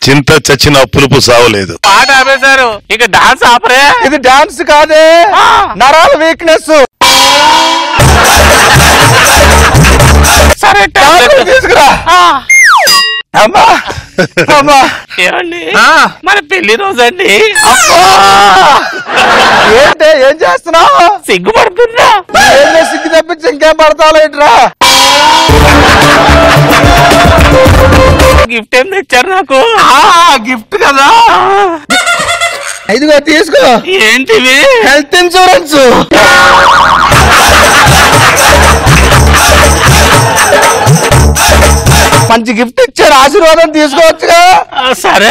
చింత చచ్చిన పులుపు సావలేదు పాట ఆపేశారు ఇక డాన్స్ ఆపరే ఇది డాన్స్ కాదే నరాల వీక్నెస్ సరే తీసుకురా అమ్మా అమ్మా ఏమండి మన పెళ్లి రోజు అండి ఏంటి ఏం చేస్తున్నావు సిగ్గుపడుతున్నా ఏం సిగ్గు తప్పించి ఇంకేం పడతావు ఏంట్రా గిఫ్ట్ ఏం తెచ్చారు నాకు గిఫ్ట్ కదా ఇదిగో తీసుకో ఏంటివి హెల్త్ ఇన్సూరెన్స్ మంచి గిఫ్ట్ ఇచ్చారు ఆశీర్వాదం తీసుకోవచ్చుగా ఆ, సరే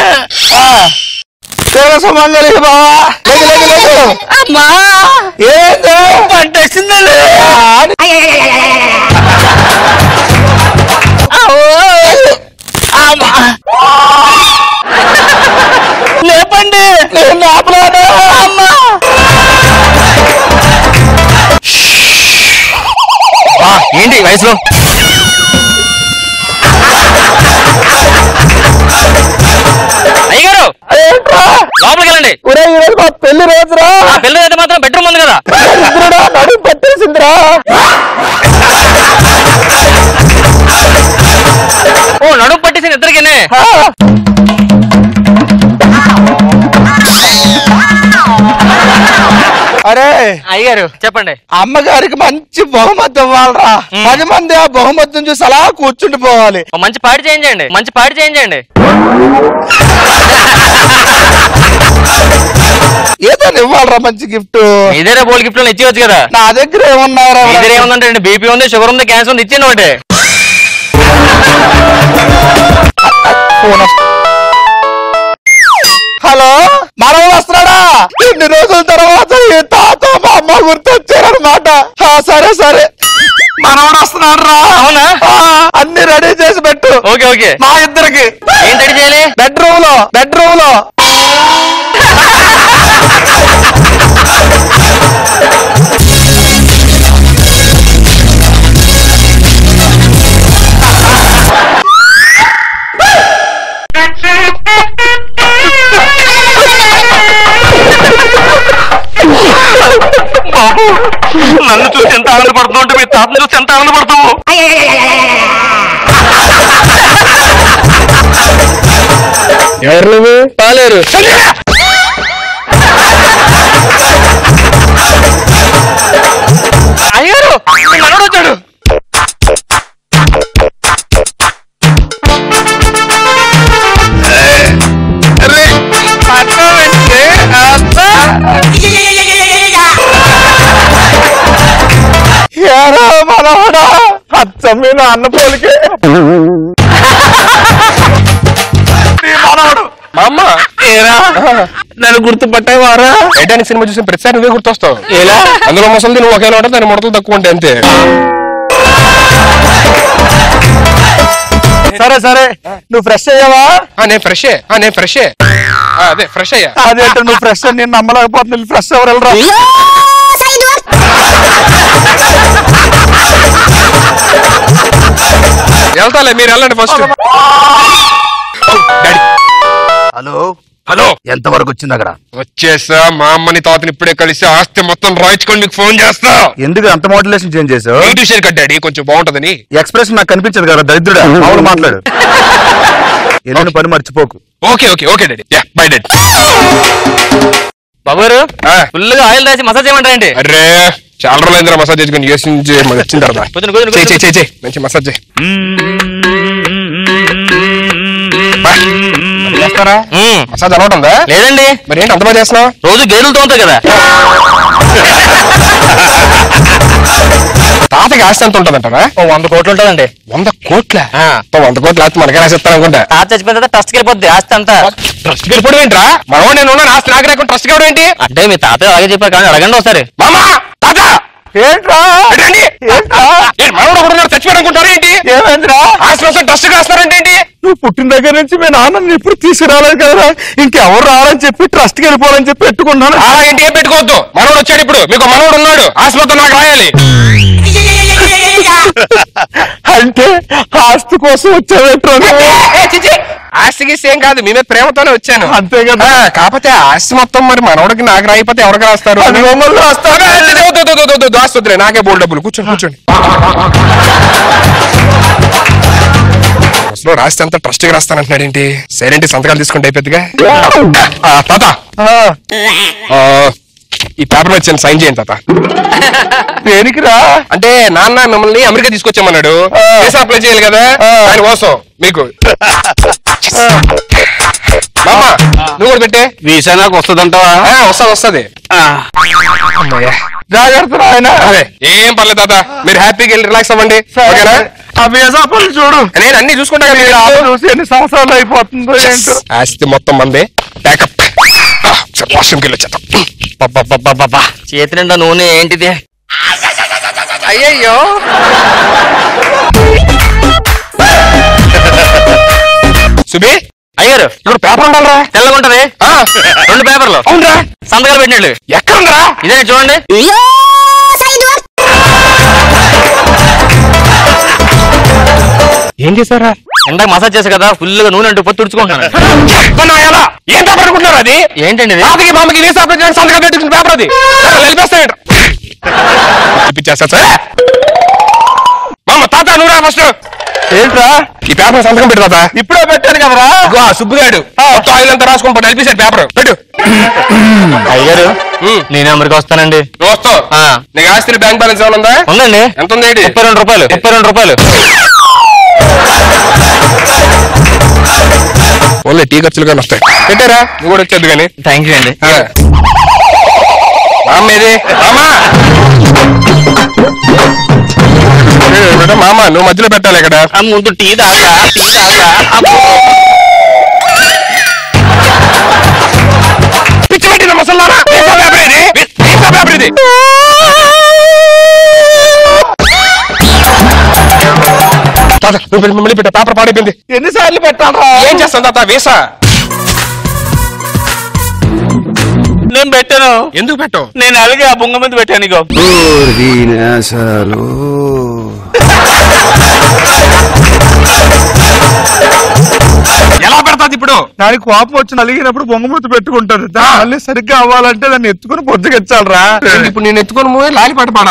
సుమంగళి బావా లెగు, లెగు, లెగు. అమ్మా ఏంది పట్టేసిందండి అమ్మా. లేపండి నేను ఆపలేను. అమ్మా ఏంటి వయసులో అయ్యగారు ఏంట్రా? లోపలికి వెళ్ళండి ఒరే ఈ రోజు మా పెళ్లి రోజురా ఆ పిల్లలు అయితే మాత్రం బెడ్రూమ్ ఉంది కదా దరిద్రుడా, నడుము పట్టేసిందిరా ఓ నడుము పట్టేసింది ఇద్దరికినే ఆ. అరే అయ్యగారు చెప్పండి అమ్మగారికి మంచి బహుమతి ఇవ్వాలరా పది మంది ఆ బహుమతిని చూసి అలా కూర్చుండిపోవాలి ఓ మంచి పాడి చేయించండి మంచి పాడి చేయించండి ఏదో ఇవ్వాలరా మంచి గిఫ్ట్ ఇదేరా బోల్ గిఫ్ట్ లో ఇచ్చేవచ్చు కదా నా దగ్గర ఏమున్నారా ఇద్దరు ఏముందంటే బీపీ ఉంది షుగర్ ఉంది క్యాన్సర్ ఉంది ఇచ్చేయండి ఒకటి ఫోన్ వస్త- హలో మనవడు వస్తున్నాడా ఇన్ని రోజుల తర్వాత ఈ తాత మా అమ్మ గుర్తొచ్చారనమాట ఆ, సరే సరే మనవడు వస్తున్నాడు రా అవునా అన్ని రెడీ చేసి పెట్టు ఓకే ఓకే మా ఇద్దరికి ఏంటి రెడీ చేయాలి బెడ్రూమ్ లో బెడ్రూమ్ లో నన్ను చూసి ఎంత ఆనందపడుతున్నావు అంటే మీ తాతను చూసి ఎంత ఆనందపడతావు ఎవరు నువ్వు పాలేరు అయ్యారు మీ మనోడు వచ్చాడు ఏరా మనవడా అచ్చం మీద అన్న పోలికే నీ మనవడు మా అమ్మ ఏరా నన్ను గుర్తుపట్టావారా టైటానిక్ సినిమా చూసిన ప్రతిసారి నువ్వే గుర్తొస్తావు ఎలా అందులో ముసలిది నువ్వు ఒకేలా ఉంటావు దాని ముడతలు తక్కువ ఉంటాయి అంతే సరే సరే నువ్వు ఫ్రెష్ అయ్యావా ఆ, నేను ఫ్రెష్ నేను ఫ్రెష్ అదే ఫ్రెష్ అయ్యా అదేంటో నువ్వు ఫ్రెష్ అని నేను నమ్మలేకపోతున్నా ఫ్రెష్ ఎవరు వెళ్ళరా వెళ్తాలే మీరు వెళ్ళండి ఫస్ట్ డాడీ హలో హలో ఎంత వరకు వచ్చింది అక్కడ వచ్చేసా మా అమ్మని తాతని ఇప్పుడే కలిసి ఆస్తి మొత్తం రాయించుకొని మీకు ఫోన్ చేస్తా ఎందుకు అంత మోటివేషన్ చేంజ్ చేసావు నెగిటివ్ షేర్ కట్ డాడీ కొంచెం బాగుంటదని ఎక్స్ప్రెషన్ నాకు కనిపించదు కదా దరిద్రుడా మామూలు మాట్లాడు ఎల్లుండి పని మర్చిపోకు okay okay okay daddy ya bye daddy బాబు గారు ఆ. ఫుల్ గా ఆయిల్ రాసి మసాజ్ చేయమంటారండి అరే చాలా రోజులైందిరా మసాజ్ చేసుకుని చేసి వచ్చిన తర్వాత కూర్చోండి, కూర్చోండి, చేయి చేయి కూర్చోండి. చేయి చేయి మంచి మసాజ్ చేయి బా. చేస్తారా మ్మ్. మసాజ్ అలవాటు ఉందా లేదండి మరి ఏంటి అంత బాగా చేస్తున్నావు రోజు గేదెలతో ఉంటాయి కదా తాతకి ఆస్తి ఎంత ఉంటుందంటారా ఓ వంద కోట్లు ఉంటుందండి వంద కోట్ల ఆ. ఓ వంద కోట్ల ఆస్తి మనకే రాసిస్తాను అనుకుంటా తాత చచ్చిపోయిన తర్వాత ట్రస్ట్కి వెళ్ళిపోద్ది ఆస్తి అంతా ట్రస్ట్ వెళ్ళిపోవడం ఏంట్రా మనవాడు నేను ఉన్నాను ఆస్తి నాకు రాకుండా ట్రస్ట్ కావడం ఏంటి అంటే మీ తాత అలాగే చెప్పారు కానీ అడగండి ఒకసారి మామా తాత ఏంట్రా ఏంటండి ఏంట్రా ఏంటి మనవాడు కూడా ఉన్నాడు చచ్చిపోయాడు అనుకుంటారా ఏంటి ఏమైందిరా ఆస్తి కోసం ట్రస్ట్ రాస్తారంటే ఏంటి నువ్వు పుట్టిన దగ్గర నుంచి మీ నాన్నని ఎప్పుడు తీసుకురాలేదు కదరా ఇంకెవరు రాలని చెప్పి ట్రస్ట్కి వెళ్ళిపోవాలని చెప్పి పెట్టుకున్నాను అలాగేంటి ఏం పెట్టుకోవద్దు మనవాడు వచ్చాడు ఇప్పుడు మీకు మనవాడు ఉన్నాడు ఆస్తి మొత్తం నాకు రాయాలి అంటే ఆస్తి కోసం వచ్చావేట్రా నువ్వు? ఏ, చిచి, ఆస్తికి ఏం కాదు మీ మీద ప్రేమతోనే వచ్చాను అంతే కదా. ఆ, కాకపోతే ఆ ఆస్తి మొత్తం మరి మనోడికి నాకు రాయిపోతే ఎవరికి రాస్తారు అది మమ్మల్ని రాస్తారు. అదే, అదే, వద్దు, వద్దు, వద్దు, వద్దు, దాస్తొద్దులే, నాకే బోల్ డబ్బులు కూర్చోండి కూర్చోండి అసలు రాస్తే అంతా ట్రస్ట్ గా రాస్తానంటున్నాడు ఏంటి సైలెంట్ సంతకాలు తీసుకుంటే అయిపోద్దిగా ఆ, తాత ఆ, ఈ పేపర్ వచ్చాను సైన్ చేయండి తాత దేనికిరా అంటే నాన్న మిమ్మల్ని అమెరికా తీసుకొచ్చామన్నాడు ఆ. వీసా అప్లై చేయాలి కదా ఆ. ఆయన కోసం మీకు మామ నువ్వు కూడా పెట్టే వీసా నాకు వస్తుందంటావా ఆ, వస్తది వస్తది అమ్మయ్య. జాగ్రత్త ఆయన అదే ఏం పర్లేదు తాత మీరు హ్యాపీగా వెళ్ళి రిలాక్స్ అవ్వండి ఓకేనా ఆ వీసా పనులు చూడు నేను అన్ని చూసుకుంటా కదా మీరు ఆమె మీరు. చూసి ఎన్ని సంవత్సరాలు అయిపోతుందో ఏంటో ఆస్తి మొత్తం మందే ప్యాకప్ వాష్రూమ్కి వెళ్ళి వచ్చేద్దాం చేతి నిండా నూనె ఏంటిది అయ్యయ్యో సుబి అయ్యారు ఇక్కడ పేపర్ ఉండాలరా తెల్లగుంటది ఆ, రెండు పేపర్లు అవునరా సంతకాలు పెట్టినాడు ఎక్కడ ఉందిరా ఇదే చూడండి ఏం చేశారా ఇందాక మసాజ్ చేసా కదా ఫుల్ గా నూనె అంటూ పొత్తు తుడుచుకుంటాను ఎలా ఏం పేపర్ అనుకుంటున్నారు అది ఏంటండి ఇది తాతకి మామకి వీసా అప్లై చేయడానికి సంతకం పెట్టించిన పేపర్ అది వెళ్ళిపోస్తాయంట చూపించేస్తా సార్ మామ తాత నువ్వురా ఫస్ట్ ఏంట్రా ఈ పేపర్ సంతకం పెట్టు తాత ఇప్పుడే పెట్టాను కదరా ఇదిగో ఆ సుబ్బుగాడు మొత్తం ఆయిల్ అంతా రాసుకొని నలిపేశాడు పేపర్ పెట్టు అయ్యారు ఉమ్. నేను అమెరికా వస్తానండి నువ్వు వస్తావు ఆ. నీకు ఆస్తి బ్యాంక్ బ్యాలెన్స్ ఏమైనా ఉందా ఉందండి ఎంత ఉంది ఏంటి ముప్పై రెండు రూపాయలు ముప్పై రెండు రూపాయలు ఓన్లీ టీ ఖర్చులు కానీ వస్తాయి పెట్టారా నువ్వు కూడా వచ్చేది కానీ థ్యాంక్ యూ అండి మామ ఏది మామా ఏ, బిడ్డ, మామ నువ్వు మధ్యలో పెట్టాలి ఇక్కడ ఆ ముందు టీ తాగా టీ తాగా అబ్బో. పిచ్చి పెట్టిన ముసల్లారా వీసా పేపర్ ఇది వీసా పేపర్ ఇది తాత నువ్వు వెళ్ళి మళ్ళీ పెట్ట పేపర్ పాడైపోయింది ఎన్నిసార్లు పెట్టాలరా ఏం చేస్తాను తాత వీసా నేను పెట్టాను ఎందుకు పెట్టావు నేను అలాగే ఆ బొంగ మీద పెట్టాను ఇగో వినాశాలు ఎలా పెడతాది ఇప్పుడు దానికి కోపం వచ్చి నలిగినప్పుడు బొంగమూతి పెట్టుకుంటది దాన్ని మళ్ళీ సరిగ్గా అవ్వాలంటే దాన్ని ఎత్తుకుని పొద్దుకెచ్చాలరా ఇప్పుడు నేను ఎత్తుకొని పోయి లాలి పాట పాడా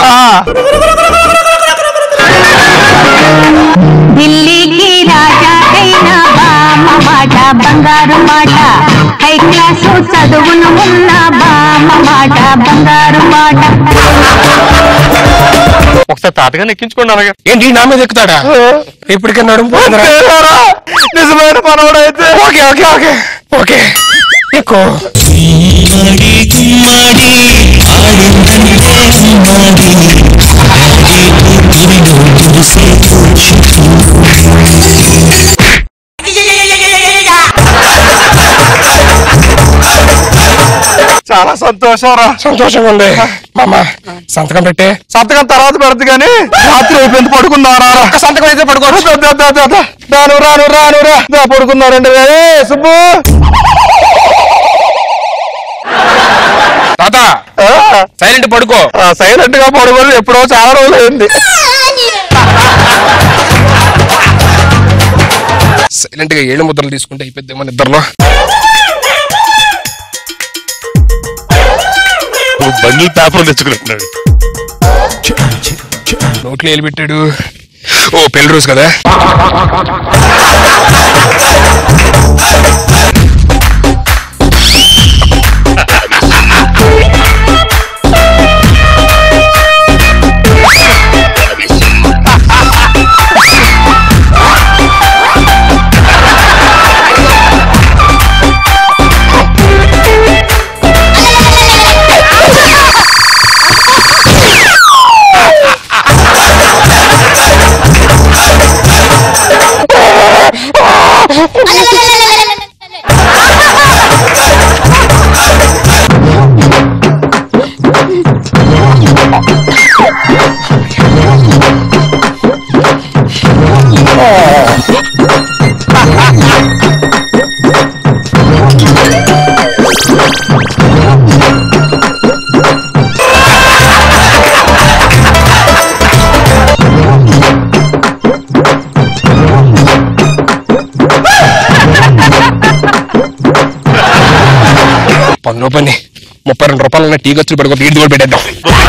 ఢిల్లీకి రాజా అయిన బామ్మ మాట బంగారు మాట హై క్లాసు చదువును ఉన్న బామ్మ మాట బంగారు మాట ఒకసారి తాతగా ఎక్కించుకోండి అలాగే ఏంటి నా మీద ఎక్కుతాడా ఇప్పటికన్నా నడుము పోతుందిరా. తేరారా? నిజమైన మనవడైతే ఓకే ఓకే ఓకే ఓకే ఎక్కువ చాలా సంతోషం రా సంతోషంగా ఉంది మామ సంతకం పెట్టే సంతకం తర్వాత పెడదు కానీ రాత్రి అయిపోయింది పడుకుందారా ఒక్క సంతకం అయితే పడుకోవచ్చు రాను రాను రాను రా దా, పడుకున్నారండి ఏ సుబ్బు తాత సైలెంట్ పడుకో సైలెంట్ గా పడుకోవాలి ఎప్పుడో చాలా రోజులు అయింది సైలెంట్ గా ఏడు ముద్రలు తీసుకుంటే అయిపోద్ది మన ఇద్దరులో బండిల్ పేపర్ తెచ్చుకున్నట్టున్నాడు నోట్లో ఏలు పెట్టాడు ఓ పెళ్లి రోజు కదా పనిలో పని ముప్పై రెండు రూపాయలు ఉన్న టీ ఖర్చులు పడుకో వీడి కూడా పెట్టేద్దాం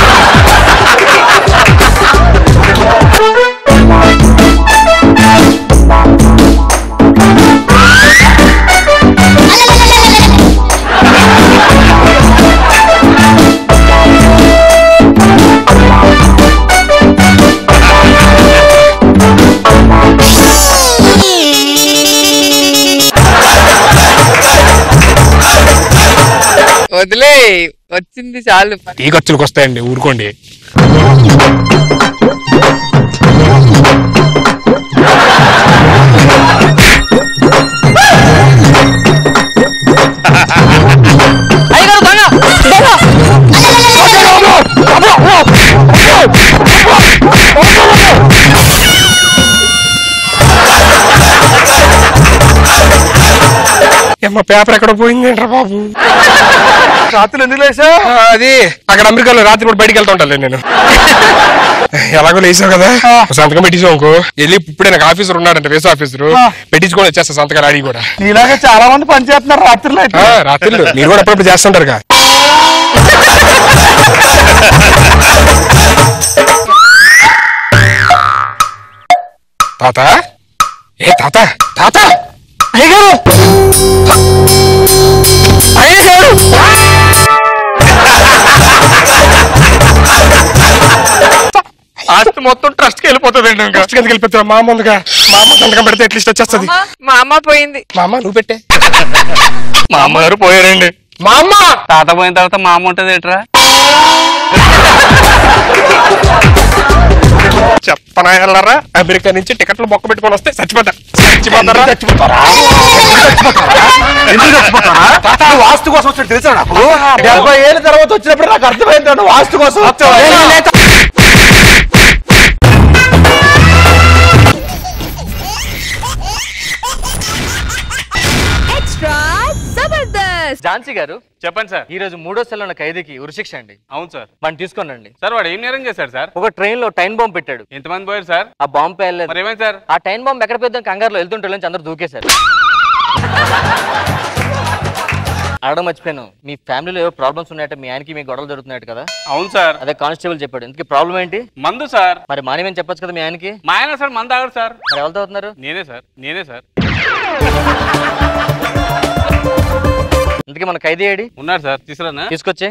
వదిలే వచ్చింది చాలు టీ ఖర్చులకు వస్తాయండి ఊరుకోండి ఏమ్మా పేపర్ ఎక్కడ పోయింది ఏంట్రా బాబు రాత్రులు ఎందుకు లేసా ఆ, అది అక్కడ అమెరికాలో రాత్రి పూట బయటికి వెళ్తా ఉంటాను నేను ఎలాగో లేచావు కదా ఒక సంతకం పెట్టించావు అనుకో వెళ్ళి ఇప్పుడే నాకు ఆఫీసర్ ఉన్నాడంట వేసు ఆఫీసర్ పెట్టించుకొని వచ్చేస్తా సంతకాలు అడిగి కూడా నీలాగా చాలా మంది పని చేస్తున్నారు రాత్రులు అయితే ఆ, రాత్రిళ్ళు మీరు కూడా అప్పుడప్పుడు చేస్తుంటారు కదా తాత ఏ తాత తాత అయ్యగారు అయ్యగారు ఆస్తి మొత్తం ట్రస్ట్ కి వెళ్ళిపోతుందండి ఇంకా ఫస్ట్ కిందకి వెళ్ళిపోతా మా అమ్మ ఉందిగా మా అమ్మ సంతకం పెడితే అట్లీస్ట్ వచ్చేస్తుంది మా అమ్మ పోయింది మా అమ్మ నువ్వు పెట్టే మా అమ్మగారు పోయారండి మా అమ్మ తాత పోయిన తర్వాత మా అమ్మ ఉంటది ఏట్రా చెప్పనా వెళ్ళరా అమెరికా నుంచి టికెట్లు బొక్క పెట్టుకొని వస్తే చచ్చిపోతా చచ్చిపోతారా చచ్చిపోతారా ఎందుకు చచ్చిపోతారా తాత, నువ్వు వాస్తు కోసం వచ్చాడు తెలుసా నాకు డెబ్బై ఏళ్ళ తర్వాత వచ్చినప్పుడు నాకు అర్థమైంది నువ్వు వాస్తు కోసం వచ్చావు ఎక్స్ట్రా జబర్దస్త్ ఝాన్సీ గారు చెప్పండి సార్ ఈ రోజు మూడో సెల్ ఉన్న ఖైదీకి ఉరిశిక్ష అండి అవును సార్ వాడిని తీసుకోనండి సార్ వాడు ఏం నేరం చేశాడు సార్ ఒక ట్రైన్ లో టైం బాంబ్ పెట్టాడు ఎంతమంది పోయారు సార్ ఆ బాంబ్ పేర్లేదు మరి ఏమైంది సార్ ఆ టైం బాంబ్ ఎక్కడ పెద్దాం కంగారులో వెళ్తుంటే నుంచి అందరూ దూకేశారు అడగడం మర్చిపోయాను మీ ఫ్యామిలీలో ఏవో ప్రాబ్లమ్స్ ఉన్నాయట మీ ఆయనకి మీ గొడవలు జరుగుతున్నాయట కదా అవును సార్ అదే కానిస్టేబుల్ చెప్పాడు ఇంతకీ ప్రాబ్లం ఏంటి మందు సార్ మరి మానేమని చెప్పొచ్చు కదా మీ ఆయనకి మా ఆయన సార్ మందు ఆగడు సార్ మరి ఎవరితో అవుతున్నారు నేనే సార్ నేనే సార్ ఇంతకీ మన ఖైదీ ఏడి ఉన్నారు సార్ తీసుకురానా తీసుకొచ్చే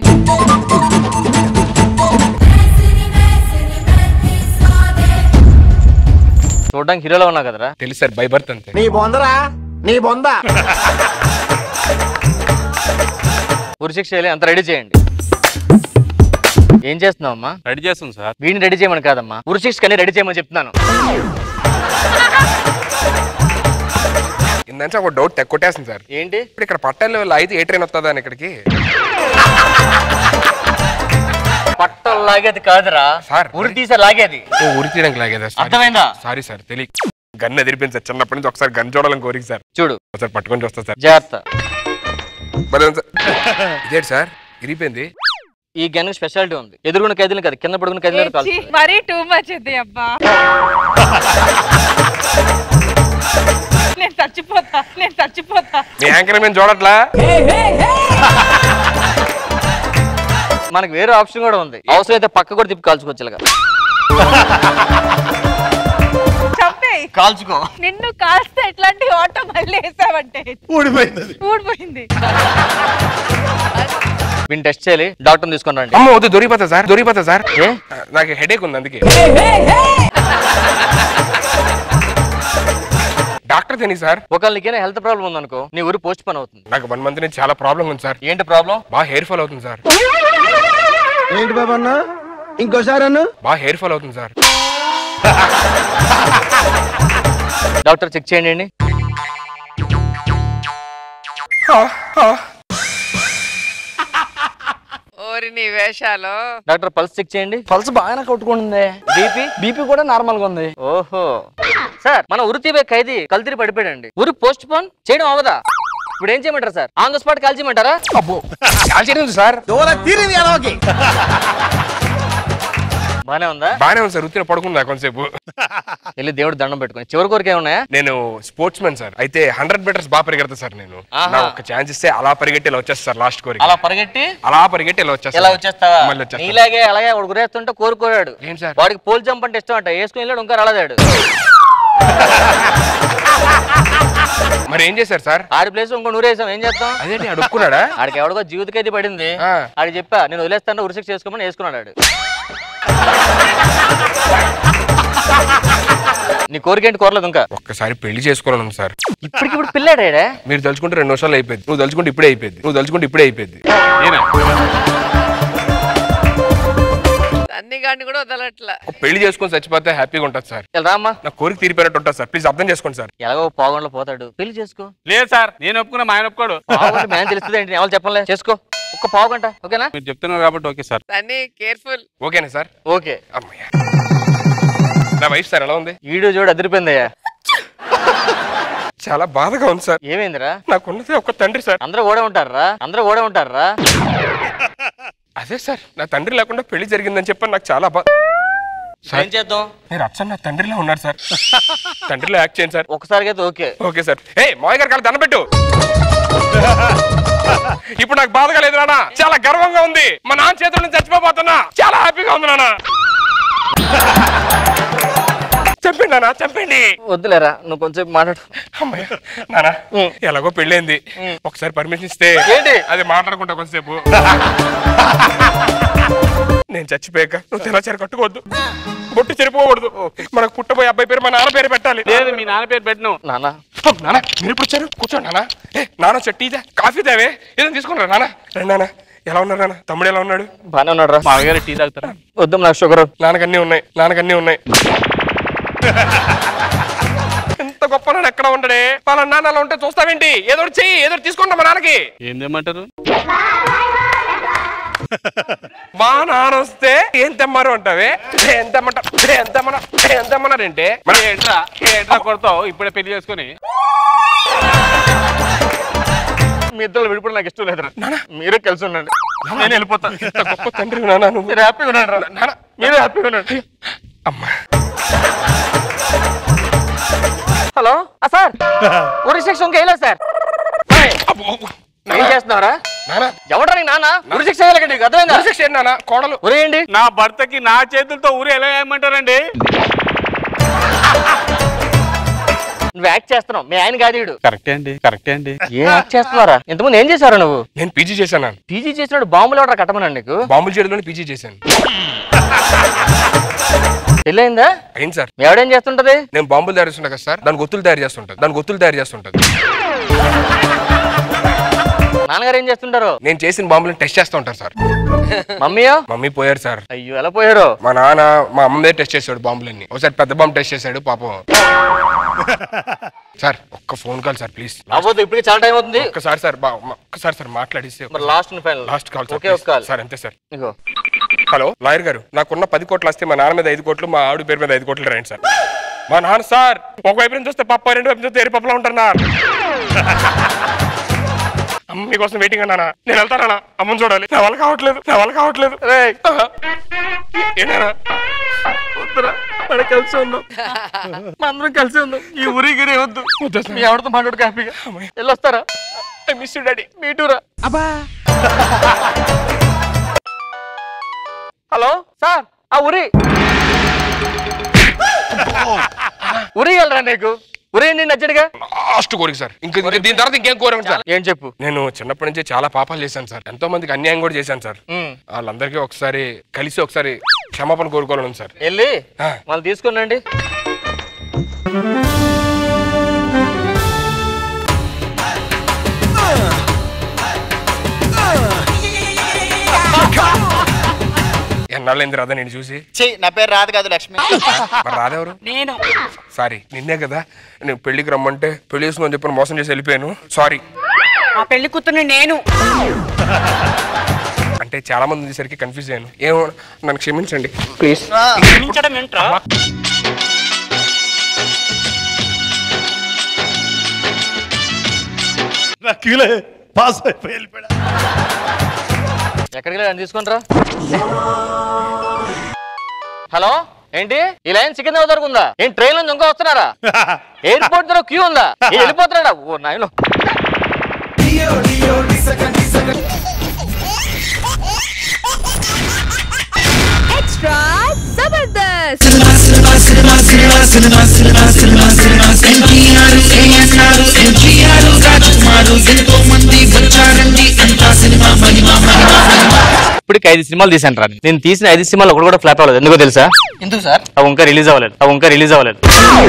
చూడడానికి హీరోలో ఉన్నావు కదరా తెలుసు సార్ బై బర్త్ అంతే నీ బొందరా నీ బొంద ఉరిశిక్ష వేయాలి అంత రెడీ చేయండి ఏం చేస్తున్నావు అమ్మా రెడీ చేస్తుంది సార్ వీడిని రెడీ చేయమని కాదమ్మా ఉరిశిక్ష కని రెడీ చేయమని చెప్తున్నాను ఇందంటే ఒక డౌట్ తెగ కొట్టేస్తుంది సార్ ఏంటి ఇప్పుడు ఇక్కడ పట్టాల అయితే ఏ ట్రైన్ వస్తుందా అని ఇక్కడికి పట్టం లాగేది కాదురా సార్, ఉరి తీసే లాగేది ఓ ఉరి తీయడానికి లాగేదా సార్ అర్థమైందా సారీ సార్ తెలియ గన్ ఎదిరిపోయింది సార్ చిన్నప్పటి నుంచి ఒకసారి గన్ చూడాలని కోరిక సార్ చూడు ఒకసారి పట్టుకొని చూస్తా సార్ జాగ్రత్త మరి ఎంత- ఇదేంటి సార్ ఇరిగిపోయింది ఈ గన్ స్పెషాలిటీ ఉంది ఎదురుగున్న ఖైదీలు కాదు కింద పడుకున్న ఖైదీలు కాదు మరీ టూ మచ్ ఇది అబ్బా నేను చచ్చిపోతా నేను చచ్చిపోతా మీ యాంకర్ మేము చూడట్లా మనకి వేరే ఆప్షన్ కూడా ఉంది అవసరం అయితే పక్క కూడా తిప్పి కాల్చుకోవచ్చు ఇలాగా చంపేయ్ కాల్చుకో నిన్ను కాస్త ఎట్లాంటి ఆటో మళ్ళీ వేసావంటే ఊడిపోయింది ఊడిపోయింది వీని టెస్ట్ చేయాలి డాక్టర్ తీసుకొని రండి అమ్మ వద్దు దొరికిపోతా సార్ దొరికిపోతా సార్ ఏ నాకు హెడేక్ ఉంది అందుకే డాక్టర్ తెలియదు సార్ ఒకవేళ నీకేనా హెల్త్ ప్రాబ్లం ఉందనుకో నీ ఊరు పోస్ట్ పని అవుతుంది నాకు వన్ మంత్ నుంచి చాలా ప్రాబ్లం ఉంది సార్ ఏంటి ప్రాబ్లం బాగా హెయిర్ ఫాల్ అవుతుంది సార్ ఏంటి బాబా అన్న ఇంకోసారి అన్న బాగా హెయిర్ ఫాల్ అవుతుంది సార్ డాక్టర్ చెక్ చేయండి అండి ఓరి నీ వేషాలు డాక్టర్ పల్స్ చెక్ చేయండి పల్స్ బాగానే కొట్టుకుంటుంది బీపీ బీపీ కూడా నార్మల్ గా ఉంది ఓహో సార్ మన ఉరి తీవే ఖైదీ కల్తీరి పడిపోయాడండి ఉరి పోస్ట్ పోన్ చేయడం అవదా ఇప్పుడు ఏం చేయమంటారు sir on the spot call చేయమంటారా అబ్బో కాల్ చేయడం ఉంది సార్ బానే ఉందా బానే ఉంది సార్ ఉత్తిన పడుకుందా కొంతసేపు వెళ్ళి దేవుడు దండం పెట్టుకుని చివరి కోరిక ఏమున్నాయా నేను స్పోర్ట్స్ మ్యాన్ సార్ అయితే హండ్రెడ్ మీటర్స్ బాగా పరిగెడతా సార్ నేను ఆహా. నా ఒక ఛాన్స్ ఇస్తే అలా పరిగెట్టి ఇలా వచ్చేస్తా సార్ లాస్ట్ కోరిక అలా పరిగెట్టి అలా పరిగెట్టి ఇలా వచ్చేస్తా ఎలా వచ్చేస్తావా మళ్ళీ వచ్చేస్తా నీలాగే అలాగే వాడు గురేస్తుంటే కోరుకోరాడు ఏం సార్ వాడికి పోల్ జంప్ అంటే ఇష్టం అంట వేసుకుని వెళ్ళాడు ఇంకా రాలేదాడు మరి ఏం చేశారు సార్ ఆడి ప్లేస్ ఇంకో నూరేసాం ఏం చేస్తాం అదేంటి అడుక్కున్నాడా ఆడికి ఎవడికో జీవితకైతే పడింది ఆ. ఆడికి చెప్పా నేను వదిలేస్తాను ఉరిశిక్ష చేసుకోమని వేసుకున్నాడు ఆడు నీ కోరిక ఏంటి కోరలేదు ఇంకా ఒక్కసారి పెళ్లి చేసుకోవాలను సార్ ఇప్పటికి ఇప్పుడు పిల్లాడా మీరు తలుచుకుంటే రెండు నిమిషాలు అయిపోయింది నువ్వు తలుచుకుంటే ఇప్పుడే అయిపోయింది నువ్వు తలుచుకుంటే ఇప్పుడే అయిపోయింది అన్ని గాడిని కూడా వదలట్లా ఒక పెళ్లి చేసుకొని చచ్చిపోతే హ్యాపీగా ఉంటుంది సార్ ఇలా రామ్మా నా కోరిక తీరిపోయినట్టు ఉంటుంది సార్ ప్లీజ్ అర్థం చేసుకోండి సార్ ఎలాగో పావుగంలో పోతాడు పెళ్లి చేసుకో లేదు సార్ నేను ఒప్పుకున్నా మా ఆయన ఒప్పుకోడు పావుగంట మేము తెలుస్తుంది ఏంటి ఎవరు చెప్పలే చేసుకో ఒక్క పావు గంట ఓకేనా మీరు చెప్తున్నారు కాబట్టి ఓకే సార్ అన్ని కేర్ఫుల్ ఓకేనా సార్ ఓకే అమ్మయ్య నా వైఫ్ సార్ ఎలా ఉంది వీడియో చూడు అదిరిపోయిందయ్యా చాలా బాధగా ఉంది సార్ ఏమైందిరా నాకున్నది ఒక తండ్రి సార్ అందరూ కూడా ఉంటారా అందరూ కూడా ఉంటారా అదే సార్ నా తండ్రి లేకుండా పెళ్లి జరిగిందని చెప్పని నాకు చాలా బాధ ఏం చేద్దాం మీరు అచ్చన్ నా తండ్రిలో ఉన్నారు సార్ తండ్రిలో యాక్ట్ చేయండి సార్ ఒకసారి అయితే ఓకే ఓకే సార్ ఏ మాయ గారు కాదు దండం పెట్టు ఇప్పుడు నాకు బాధగా లేదు నాన్న చాలా గర్వంగా ఉంది మా నాన్న చేతుల నుంచి చచ్చిపోతున్నా చాలా హ్యాపీగా ఉంది నాన్న చంపండి నాన్న చంపండి వద్దులేరా నువ్వు కొంచెం మాట్లాడు అమ్మయ్య నాన్న ఎలాగో పెళ్ళైంది ఒకసారి పర్మిషన్ ఇస్తే ఏంటి? అది మాట్లాడుకుంటా కొంతసేపు నేను చచ్చిపోయాక నువ్వు తెల్లచారు కట్టుకోవద్దు బొట్టు చెరిపోకూడదు మనకు పుట్టబోయే అబ్బాయి పేరు మా నాన్న పేరు పెట్టాలి లేదు మీ నాన్న పేరు పెట్టను నాన్న ఓ, నాన్న మీరు ఇప్పుడు వచ్చారు కూర్చోండి నాన్న ఏ నాన్న చెట్టు ఇదే కాఫీ తేవే ఏదో తీసుకున్నారా నాన్న రండి నాన్న ఎలా ఉన్నారు నాన్న తమ్ముడు ఎలా ఉన్నాడు బానే ఉన్నాడు రా మా గారు టీ తాగుతారా వద్దాం నాకు షుగర్ నాన్నకన్నీ ఉన్నాయి నాన్నకన్నీ ఉన్నాయి ఎంత గొప్ప నాన్న ఎక్కడ ఉండడే వాళ్ళ నాన్న అలా ఉంటే చూస్తావేంటి ఏదో ఒకటి చెయ్యి ఏదో ఒకటి తీసుకుంటా మా నాన్నకి ఏం తెమ్మంటారు మా నాన్న వస్తే ఏం తెమ్మారు అంటావే ఏం తెమ్మంటా ఏం తెమ్మన్నా ఏం తెమ్మన్నారంటే మరి ఏంట్రా ఏంట్రా కొడతావు ఇప్పుడే పెళ్లి చేసుకొని మీ ఇద్దరు విడిపోవడం నాకు ఇష్టం లేదురా మీరే కలిసి ఉండండి నేను వెళ్ళిపోతా ఇంత గొప్ప తండ్రి నాన్న నువ్వు మీరు హ్యాపీగా ఉండండి రా నాన్న మీరే హ్యాపీగా ఉండండి అమ్మా హలో ఆ సార్ ఉరి శిక్ష ఇంకా వేయలేదు సార్ ఏయ్, అబ్బో, ఏం చేస్తున్నారా నాన్న ఎవడరా నీ నాన్న ఉరి శిక్ష వేయాలండి నీకు అర్థమైందా శిక్ష ఏంటి నాన్న కోడలు ఉరేయండి నా భర్తకి నా చేతులతో ఊరు ఎలా వేయమంటారండి నువ్వు యాక్ట్ చేస్తున్నావు మీ ఆయన కాదు వీడు కరెక్టే అండి కరెక్టే అండి ఏ యాక్ట్ చేస్తున్నారా ఇంతకుముందు ఏం చేశారు నువ్వు నేను పీజీ చేశాను నాన్న. పీజీ చేసినాడు బాంబులు ఎవడరా కట్టమన్నాడు నీకు బాంబుల చేయడంలోనే పీజీ చేశాను పెళ్ళయిందా అయింది సార్ మీ ఆవిడేం చేస్తుంటది నేను బాంబులు తయారు చేస్తుంటా కదా సార్ దాని గొత్తులు తయారు చేస్తుంటాను దాని గొత్తులు తయారు చేస్తుంటాను నాన్నగారు ఏం చేస్తుంటారు నేను చేసిన బాంబులను టెస్ట్ చేస్తూ ఉంటారు సార్ మమ్మీయో మమ్మీ పోయారు సార్ అయ్యో ఎలా పోయారు మా నాన్న మా అమ్మ మీద టెస్ట్ చేశాడు బాంబులన్నీ ఒకసారి పెద్ద బాంబు టెస్ట్ చేశాడు పాపం సార్ ఒక్క ఫోన్ కాల్ సార్ ప్లీజ్ అవ్వదు ఇప్పటికి చాలా టైం అవుతుంది ఒక్కసారి సార్ బా- మ- ఒక్కసారి సార్ మాట్లాడిస్తే మరి last final last call okay ఒక కాల్ సార్ అంతే సార్ ఇగో హలో లాయర్ గారు నాకున్న పది కోట్లు వస్తే మా నాన్న మీద ఐదు కోట్లు మా ఆవిడ పేరు మీద ఐదు కోట్లు రండి సార్ మా నాన్న సార్ ఒకవైపు నుంచి చూస్తే పప్ప రెండు వైపు చూస్తే ఎరి పప్పులా ఉంటారు నా అమ్మ మీకోసం వెయిటింగ్ అన్నానా నేను వెళ్తానా అమ్మని చూడాలి నా వల్ల కావట్లేదు నా వల్ల కావట్లేదు రేయ్. ఏంటన్నా వద్దురా మనం కలిసి ఉందాం మన అందరం కలిసి ఉందాం ఈ ఊరి గిరి వద్దు మీ ఆవిడతో మాట్లాడు హ్యాపీగా వెళ్ళొస్తారా ఐ మిస్ యూ డాడీ మీటూరా హలో సార్ ఆ ఉరి ఉరి వెళ్ళరా నీకు ఉరి ఏంటి నచ్చడుగా లాస్ట్ కోరిక సార్ ఇంకా ఇంకా దీని తర్వాత ఇంకేం కోరిక సార్ ఏం చెప్పు నేను చిన్నప్పటి నుంచి చాలా పాపాలు చేశాను సార్ ఎంతో మందికి అన్యాయం కూడా చేశాను సార్ ఉమ్. వాళ్ళందరికీ ఒకసారి కలిసి ఒకసారి క్షమాపణ కోరుకోవాలను సార్ వెళ్ళి ఆ. వాళ్ళు తీసుకునండి ఎన్నాళ్ళైంది రాదా నేను చూసి నా పేరు రాదు కాదు లక్ష్మి మరి రాదెవరు నేను సారీ నిన్నే కదా నేను పెళ్లికి రమ్మంటే పెళ్లి చేసుకుని చెప్పి మోసం చేసి వెళ్ళిపోయాను సారీ ఆ పెళ్లి కూతుర్ని నేను అంటే చాలా మంది ఉండేసరికి కన్ఫ్యూజ్ అయ్యాను ఏమో నన్ను క్షమించండి ప్లీజ్ క్షమించడం ఏంట్రా పాస్ అయిపోయి వెళ్ళిపోయాడు ఎక్కడికి వెళ్ళి తీసుకుంటారా హలో ఏంటి ఈ లైన్ సికింద్రాబాద్ వరకు ఉందా ఏంటి ట్రైన్ నుంచి ఇంకా వస్తున్నారా ఎయిర్పోర్ట్ దగ్గర క్యూ ఉందా ఏ, వెళ్ళిపోతున్నాడా ఓ నాయన ఎక్స్ట్రా జబర్దస్త్ ఇప్పుడు ఐదు సినిమాలు తీసాను రా నేను తీసిన ఐదు సినిమాలు ఒకటి కూడా ఫ్లాప్ అవ్వలేదు ఎందుకో తెలుసా ఎందుకు సార్ అవి ఇంకా రిలీజ్ అవ్వలేదు అవి ఇంకా రిలీజ్ అవ్వలేదు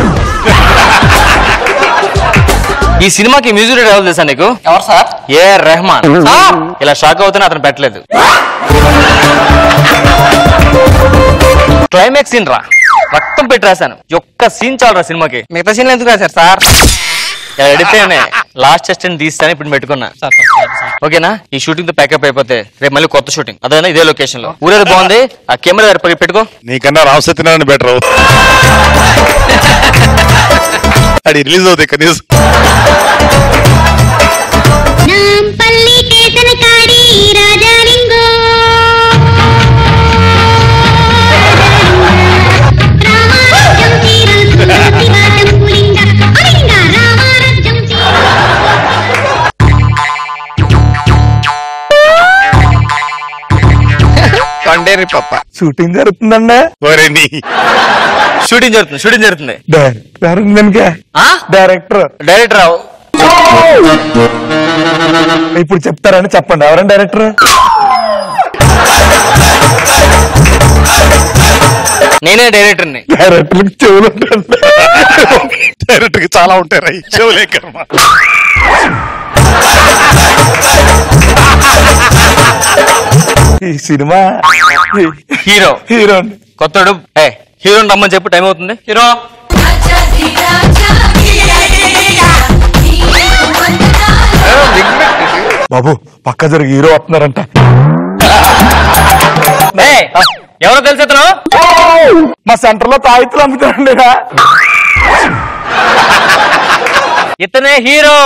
ఈ సినిమాకి మ్యూజిక్ డైరెక్టర్ ఎవరు తెలుసా నీకు ఎవరు సార్ ఏ రెహమాన్ ఇలా షాక్ అవుతున్నా అతను పెట్టలేదు క్లైమాక్స్ సీన్ రా రక్తం పెట్టి రాశాను ఒక్క సీన్ చాలు రా సినిమాకి మిగతా సీన్లు ఎందుకు రాశారు సార్ ఎడితేనే లాస్ట్ అసిస్టెంట్ తీస్తాను ఇప్పుడు పెట్టుకున్నా ఓకేనా ఈ షూటింగ్ తో ప్యాకప్ అయిపోతే రేపు మళ్ళీ కొత్త షూటింగ్ అదేనా ఇదే లొకేషన్ లో ఊరేది బాగుంది ఆ కెమెరా దగ్గర పె- పెట్టుకో నీకన్నా రామ్ సత్యనారాయణ బెటర్ అది రిలీజ్ అవుతాయి కనీసం నాంపల్లి కేతన కాడి రాజాలింగో రామారాజ్యం చీరలు శివాజం పులింగ పులింగ రామారాజ్యం కండేరి పప్ప షూటింగ్ జరుగుతుందండి ఒరే నీ షూటింగ్ జరుగుతుంది షూటింగ్ జరుగుతుంది డైరెక్టర్ ఆ డైరెక్టర్ డైరెక్టర్ రావు ఇప్పుడు చెప్తారని చెప్పండి ఎవరండి డైరెక్టర్ నేనే డైరెక్టర్ని డైరెక్టర్ చెవులు డైరెక్ట్ కి చాలా ఉంటాయి రా చెవులే కర్మ ఈ సినిమా హీరో హీరో కొత్తడు ఏ హీరోని రమ్మని చెప్పు టైం అవుతుంది హీరో బాబు పక్క జరిగి హీరో వస్తున్నారంట ఏ ఎవరో తెలుసు అతను మా సెంటర్ లో తాయితులు అమ్ముతారండి ఈడ. ఇతనే హీరో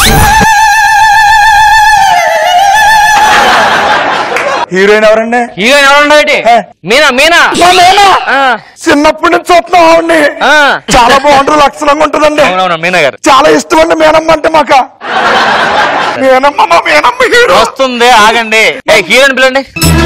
హీరోయిన్ ఎవరండి హీరోయిన్ ఎవరున్నాయి ఏ. మీనా మీనా మా మేనా? ఆ, చిన్నప్పటి నుంచి చూస్తున్నాం ఆవిడ్ని ఆ. చాలా బాగుంటుంది లక్షణంగా ఉంటుందండి అవునవును మీనా గారు చాలా ఇష్టం అండి మేనమ్మ అంటే మాక మేనమ్మ మా మేనమ్మ హీరో వస్తుంది ఆగండి ఏ హీరోయిన్ పిల్లండి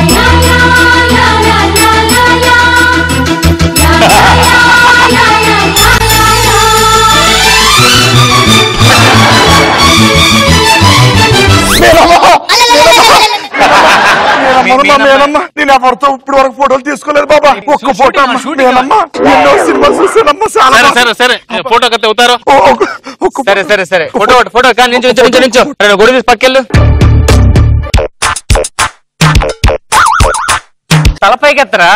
మేనమ్మ మా మేనమ్మ నేను ఎవరితో ఇప్పుడు వరకు ఫోటోలు తీసుకోలేదు బాబా ఒక్క ఫోటో అమ్మ మేనమ్మ ఎన్నో సినిమాలు చూసానమ్మ చాలా సరే బాగా- సరే సరే ఫోటో కత్తి అవుతారు ఓ- ఒక- ఒక సరే సరే సరే ఫోటో ఒకటి, ఫోటో కానీ నించు నించు నించు నించు అరే, నువ్వు గుడి తీసి పక్కెళ్ళు తలపైకి ఎత్తరా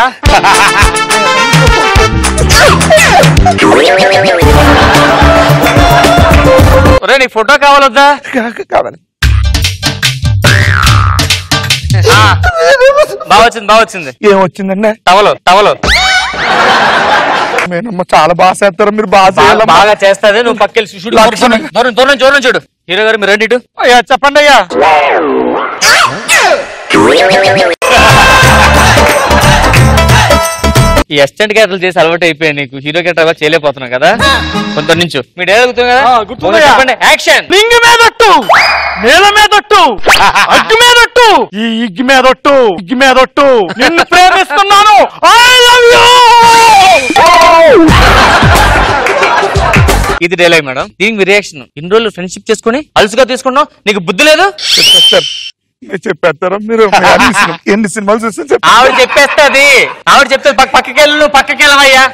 ఒరే నీకు ఫోటో కావాలొద్దా కా- కావాలి ఆ, బాగా వచ్చింది బాగా వచ్చింది ఏం వచ్చిందండి టవలు టవలు మేనమ్మ చాలా బాగా చేస్తారు మీరు బాగా బాగా చేయాలమ్మా బాగా చేస్తాది నువ్వు పక్కెళ్ళి చూడు లక్షణం. దూరం దూరం దూరం చూడు హీరో గారు మీరు రండి ఇటు అయ్యా చెప్పండి అయ్యా ఈ అసిస్టెంట్ క్యారెక్టర్ చేసి అలవాటు అయిపోయాయి నీకు హీరో క్యారెక్టర్ అలా చేయలేకపోతున్నావు కదా కొంత నుంచి మీ డైలాగ్ గుర్తుంది కదా గుర్తుంది. ఒకటి చెప్పండి యాక్షన్ లింగ మీదొట్టు నేల మీదొట్టు అగ్గి మీదొట్టు ఈ ఇగ్గి మీదొట్టు ఇగ్గి మీదొట్టు నిన్ను ప్రేమిస్తున్నాను ఐ లవ్ యూ ఇది డైలాగ్ మేడం దీనికి మీ రియాక్షన్ ఇన్ని రోజులు ఫ్రెండ్షిప్ చేసుకుని అలుసుగా తీసుకున్నావు నీకు బుద్ధి లేదు చెప్పేస్తారా మీరు ఎన్ని సినిమా- ఎన్ని సినిమాలు చూసి చెప్ప ఆవిడ చెప్పేస్తుంది ఆవిడ చెప్తే పక్క పక్కకి వెళ్ళు నువ్వు పక్కకి వెళ్ళవయ్యా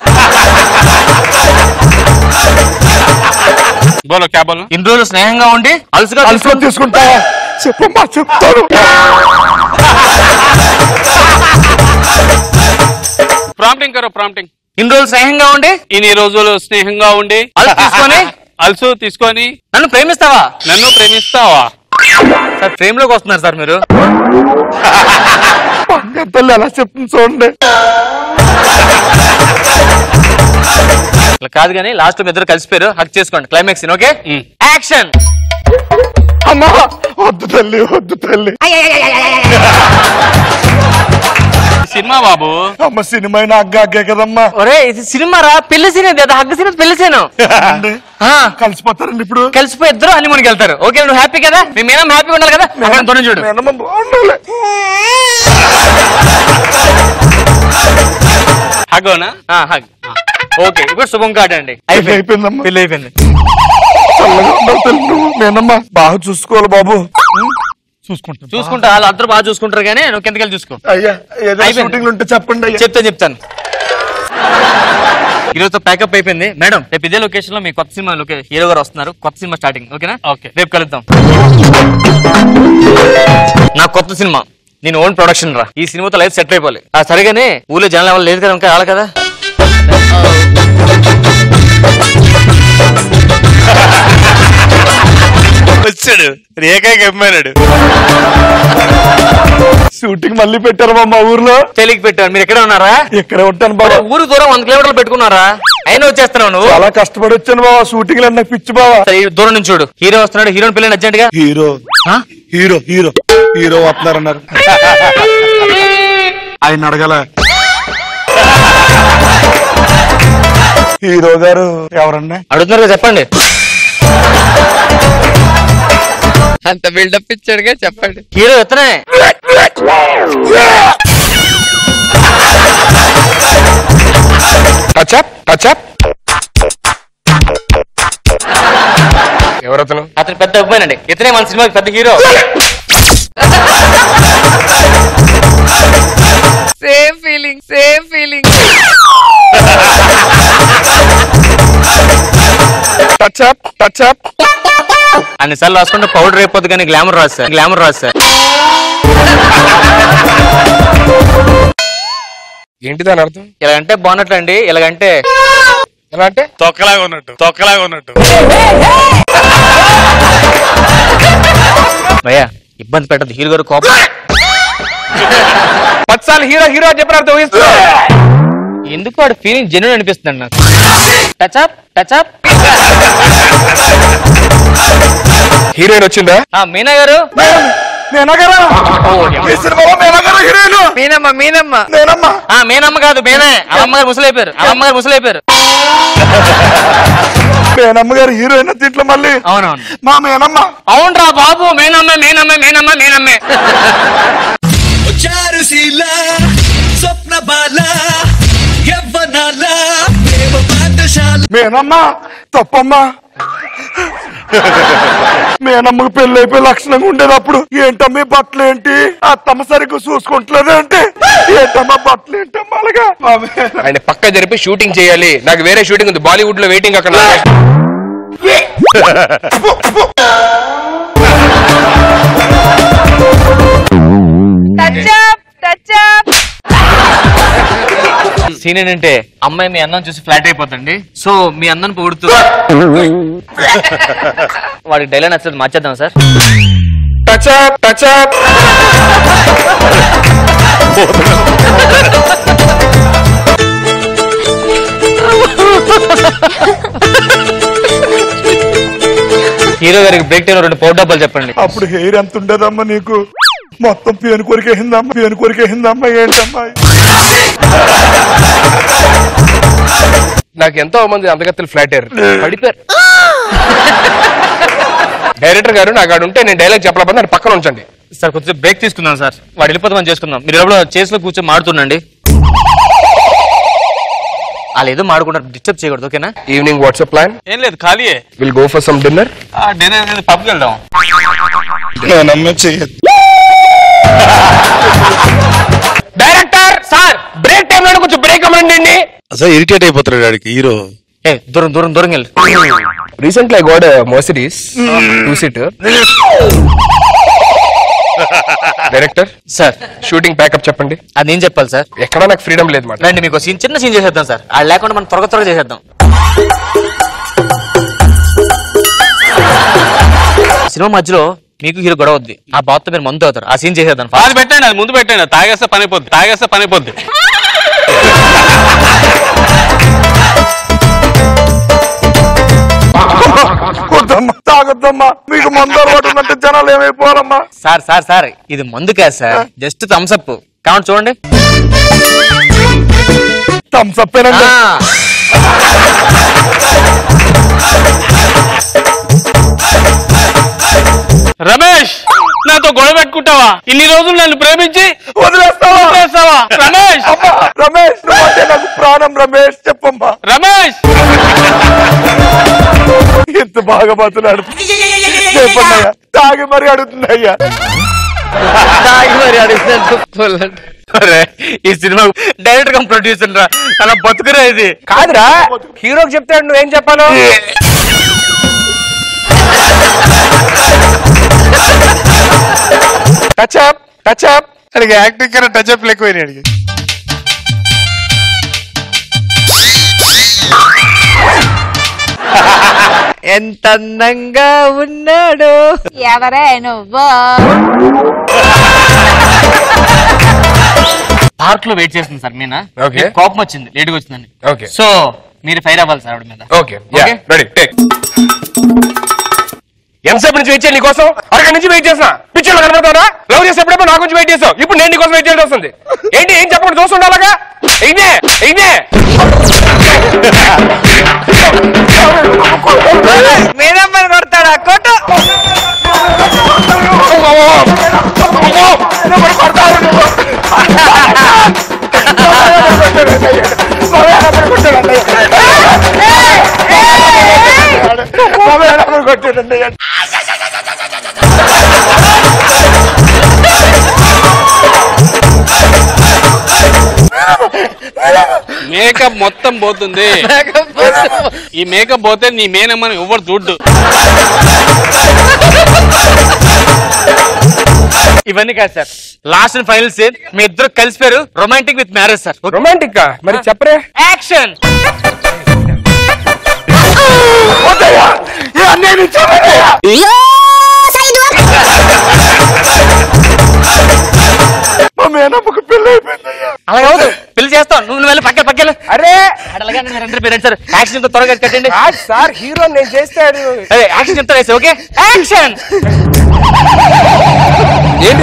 బోలో క్యా బోలో ఇన్ని రోజులు స్నేహంగా ఉండి అలుసుగా అలసుకొని తీసుకుంటా చెప్పమ్మా చెప్తాను ప్రాంప్టింగ్ కరో ప్రాంప్టింగ్ ఇన్ని రోజులు స్నేహంగా ఉండి ఇన్ని రోజులు స్నేహంగా ఉండి అలుసు తీసుకొని అల్సు తీసుకొని నన్ను ప్రేమిస్తావా నన్ను ప్రేమిస్తావా సార్ ఫ్రేమ్ లోకి వస్తున్నారు సార్ మీరు తల్లి ఎలా చెప్తుంది చూడండి ఇట్లా కాదు కానీ లాస్ట్ లో మీ ఇద్దరు కలిసిపోయారు హక్ చేసుకోండి క్లైమాక్స్ ఓకే మ్. యాక్షన్ అమ్మా వద్దు తల్లి వద్దు తల్లి సినిమా సినిమా బాబు అమ్మ సినిమా అయినా అగ్గ అగ్గే కదమ్మా ఒరే ఇది సినిమా రా పెళ్లి సీన్ ఇది హగ్గు సీన్ పెళ్లి సీను అండి, ఆ, కలిసిపోతారండి ఇప్పుడు కలిసిపోయి ఇద్దరు హనీమూన్కి వెళ్తారు ఓకే నువ్వు హ్యాపీ కదా మీ మేనం హ్యాపీగా ఉండాలి కదా అక్కడ దూరం చూడు మేనమ్మ బాగుండాలి హగోనా ఆ, hug. ఓకే ఇప్పుడు శుభం కార్డు అండి పెళ్లి అయిపోయిందమ్మా పెళ్లి అయిపోయింది చల్లగా ఉండాలి తల్లి నువ్వు మేనమ్మ బాగా చూసుకోవాలి బాబు చూసుకుంటా చూసుకుంటా వాళ్ళు అందరూ బాగా చూసుకుంటారు కానీ నువ్వు కిందకెళ్ళి చూసుకో అయ్యా ఏదో అయిపోయింది. షూటింగ్ ఉంటే చెప్పండి అయ్యా చెప్తాను చెప్తాను ఈరోజు ప్యాకప్ అయిపోయింది మేడం రేపు ఇదే లొకేషన్ లో మీ కొత్త సినిమా లొకే హీరో గారు వస్తున్నారు కొత్త సినిమా స్టార్టింగ్ ఓకేనా ఓకే రేపు కలుద్దాం నా కొత్త సినిమా నేను ఓన్ ప్రొడక్షన్ రా ఈ సినిమాతో లైఫ్ సెట్ అయిపోవాలి ఆ సరిగానే ఊళ్ళో జనాల వల్ల లేదు కదా ఇంకా రాలి కదా వచ్చాడు రేఖకి అమ్మాడు షూటింగ్ మళ్ళీ పెట్టారు మా ఊర్లో తెలియకి పెట్టారు మీరు ఎక్కడ ఉన్నారా ఇక్కడ ఉంటాను బాబా ఊరు దూరం వంద కిలోమీటర్లు పెట్టుకున్నారా అయినా వచ్చేస్తున్నావు నువ్వు చాలా కష్టపడి వచ్చాను బాబా షూటింగ్ లో నాకు పిచ్చి బాబా సరే, ఈ దూరం నుంచి చూడు హీరో వస్తున్నాడు హీరోని పిల్లని అర్జెంట్ గా హీరో ఆ? హీరో హీరో హీరో వస్తున్నారన్నారు ఆయన అడగల హీరో గారు ఎవరన్నా అడుగుతున్నారు కదా చెప్పండి అంత బిల్డప్ ఇచ్చాడుగా చెప్పండి హీరో ఎత్తనే టచ్అప్ టచ్అప్ ఎవరతను అతను పెద్ద అబ్బాయినండి ఇతనే మన సినిమాకి పెద్ద hero same feeling same feeling touch up touch up అన్నిసార్లు రాసుకుంటే పౌడర్ అయిపోద్ది కానీ గ్లామర్ రాస్తా గ్లామర్ రాస్తా ఏంటి దాని అర్థం ఇలాగంటే బాగున్నట్లండి ఇలాగంటే ఎలా అంటే తొక్కలాగా ఉన్నట్టు తొక్కలాగా ఉన్నట్టు భయ్యా ఇబ్బంది పెట్టదు హీరో గారు కోపం పచ్చాలు హీరో హీరో అని చెప్పిన అర్థం ఊహిస్తున్నా ఎందుకు వాడు ఫీలింగ్ జెన్యున్ అనిపిస్తుంది నాకు టచ్అప్ టచ్అప్ హీరోయిన్ వచ్చిందా మీనా గారు నేనగరా ఈ సినిమాలో నేనగరా హీరోయిన్ మీనమ్మ మీనమ్మ నేనమ్మా ఆ మేనమ్మ కాదు మేనే వాళ్ళ అమ్మగారు ముసలైపోయారు వాళ్ళ అమ్మగారు ముసలైపోయారు మేనమ్మ గారు హీరోయిన్ దీంట్లో మళ్ళీ అవునవును మా మేనమ్మ అవునరా బాబు మేనమ్మ మేనమ్మ మేనమ్మ మేనమ్మే చారుశీల స్వప్న బాల యవ్వనాల ప్రేమ పాఠశాల మేనమ్మ తప్పమ్మా మేనమ్మకు పెళ్లి అయిపోయి లక్షణంగా ఉండేది అప్పుడు ఏంటమ్మా ఈ బట్టలు ఏంటి అత్తమ్మ సరిగ్గా చూసుకుంటలేదు అంటే ఏంటమ్మా బట్టలు ఏంటమ్మా అలాగా మా మే- ఆయన పక్క జరిపి షూటింగ్ చేయాలి నాకు వేరే షూటింగ్ ఉంది బాలీవుడ్ లో వెయిటింగ్ అక్కడ టచ్అప్ టచ్అప్ సీన్ ఏంటంటే అమ్మాయి మీ అన్నం చూసి ఫ్లాట్ అయిపోతుంది సో మీ అన్నం పొగుడుతూ వాడికి డైలాగ్ నచ్చదు మార్చేద్దాం సార్ టచ్అప్ టచ్అప్ హీరో గారికి బ్రేక్ టైం రెండు పౌడర్ డబ్బాలు చెప్పండి అప్పుడు హెయిర్ ఎంత ఉండేదమ్మా నీకు మొత్తం పేను కొరికేసిందమ్మా పేను కొరికేసిందమ్మా ఏంటమ్మా నాకు ఎంతో మంది అందగత్తలు ఫ్లాట్ అయ్యారు పడిపోయారు డైరెక్టర్ గారు నాకు ఆడు ఉంటే నేను డైలాగ్ చెప్పలేకపోతే నన్ను పక్కన ఉంచండి సార్ కొంచెం బ్రేక్ తీసుకుందాం సార్ వాడు వెళ్ళిపోతే మనం చేసుకుందాం మీరు ఎవరో చేసిలో కూర్చొని మాడుతుండండి వాళ్ళు ఏదో మాడుకుంటారు డిస్టర్బ్ చేయకూడదు ఓకేనా ఈవినింగ్ వాట్సాప్ ప్లాన్ ఏం లేదు ఖాళీయే will go for some dinner dinner పబ్కి వెళ్దాం నేనమ్మ చెయ్యదు డైరెక్టర్ సార్ బ్రేక్ టైం లో కొంచెం బ్రేక్ అవ్వండి అసలు ఇరిటేట్ అయిపోతున్నాడు వాడికి హీరో ఏ దూరం దూరం దూరం వెళ్ళి recently I got Mercedes two seater director sir shooting pack up చెప్పండి అది నేను చెప్పాలి సార్ ఎక్కడా నాకు ఫ్రీడమ్ లేదు మాట రండి మీకు సీన్ చిన్న సీన్ చేసేద్దాం సార్ అది లేకుండా మనం త్వరగా త్వరగా చేసేద్దాం సినిమా మధ్యలో మీకు హీరో గొడవ వద్ది ఆ బాత్తో మీరు మందు అవుతారు ఆ సీన్ చేసేద్దాం అది పెట్టాను అది ముందు పెట్టాను తాగేస్తే పని అయిపోద్ది తాగేస్తే పని అయిపోద్ది వద్దమ్మా తాగొద్దమ్మా మీకు మందు అలవాటు ఉందంటే జనాలు ఏమైపోవాలమ్మా సార్ సార్ సార్ ఇది మందు కాదు సార్ జస్ట్ థమ్స్అప్ కావండి చూడండి థమ్స్ అప్ రమేష్ నాతో గొడవ పెట్టుకుంటావా ఇన్ని రోజులు నన్ను ప్రేమించి వదిలేస్తావా వదిలేస్తావా? రమేష్ అమ్మా, రమేష్ నువ్వు అంటే నాకు ప్రాణం రమేష్ చెప్పమ్మా రమేష్ ఎంత బాగా బతున్నాడు చెప్పండి అయ్యా తాగి మరి అడుగుతుంది అయ్యా తాగి మరి అడుగుతున్నాడు అరే ఈ సినిమా డైరెక్ట్ గా ప్రొడ్యూసర్ రా అలా బతుకురా ఇది కాదురా హీరోకి చెప్తాడు నువ్వేం చెప్పాలో టచ్ అప్ టచ్ అప్ అడిగి యాక్టింగ్ కన్నా టచ్ అప్ ఎక్కువ అడిగి ఎంత అందంగా ఉన్నాడు ఎవరే నువ్వు పార్క్ లో వెయిట్ చేస్తుంది సార్ మీనా Okay. మీకు కోపం వచ్చింది లేటుగా వచ్చిందని ఓకే సో మీరు ఫైర్ అవ్వాలి సార్ ఆవిడ మీద ఓకే రెడీ టేక్ ఎంతసేపు నుంచి వెయిట్ చేయాలి నీకోసం అరగంట నుంచి వెయిట్ చేసిన పిక్చర్లో కనబడతారా లవ్ చేసేప్పుడేమో నా గురించి వెయిట్ చేసావు ఇప్పుడు నేను నీకోసం వెయిట్ చేయాల్సి వస్తుంది ఏంటి ఏం చెప్పకుండా దోశ ఉండాలగా ఇదే ఇదే మీరమ్మని కొడతాడా కొట్టు మేకప్ మొత్తం పోతుంది ఈ మేకప్ పోతే నీ మేనమ్మని ఎవరు చూడ్డు ఇవన్నీ కాదు sir last and final scene మీ ఇద్దరు కలిసిపోయారు romantic with marriage sir romantic గా మరి చెప్పరే యాక్షన్ మా మేనమ్మకు పెళ్ళి అయిపోయిందయ్యా అలాగే అవును పెళ్లి చేస్తాం నువ్వు నువ్వు వెళ్ళి పక్కన పక్కన అరే అలాగే మీరు అందరూ పేరెంట్స్ సార్ యాక్షన్ తో త్వరగా కట్టండి కాదు సార్ హీరో నేను చేస్తాడు అదే యాక్షన్ చెప్తా వేసి ఓకే యాక్షన్ ఏంటి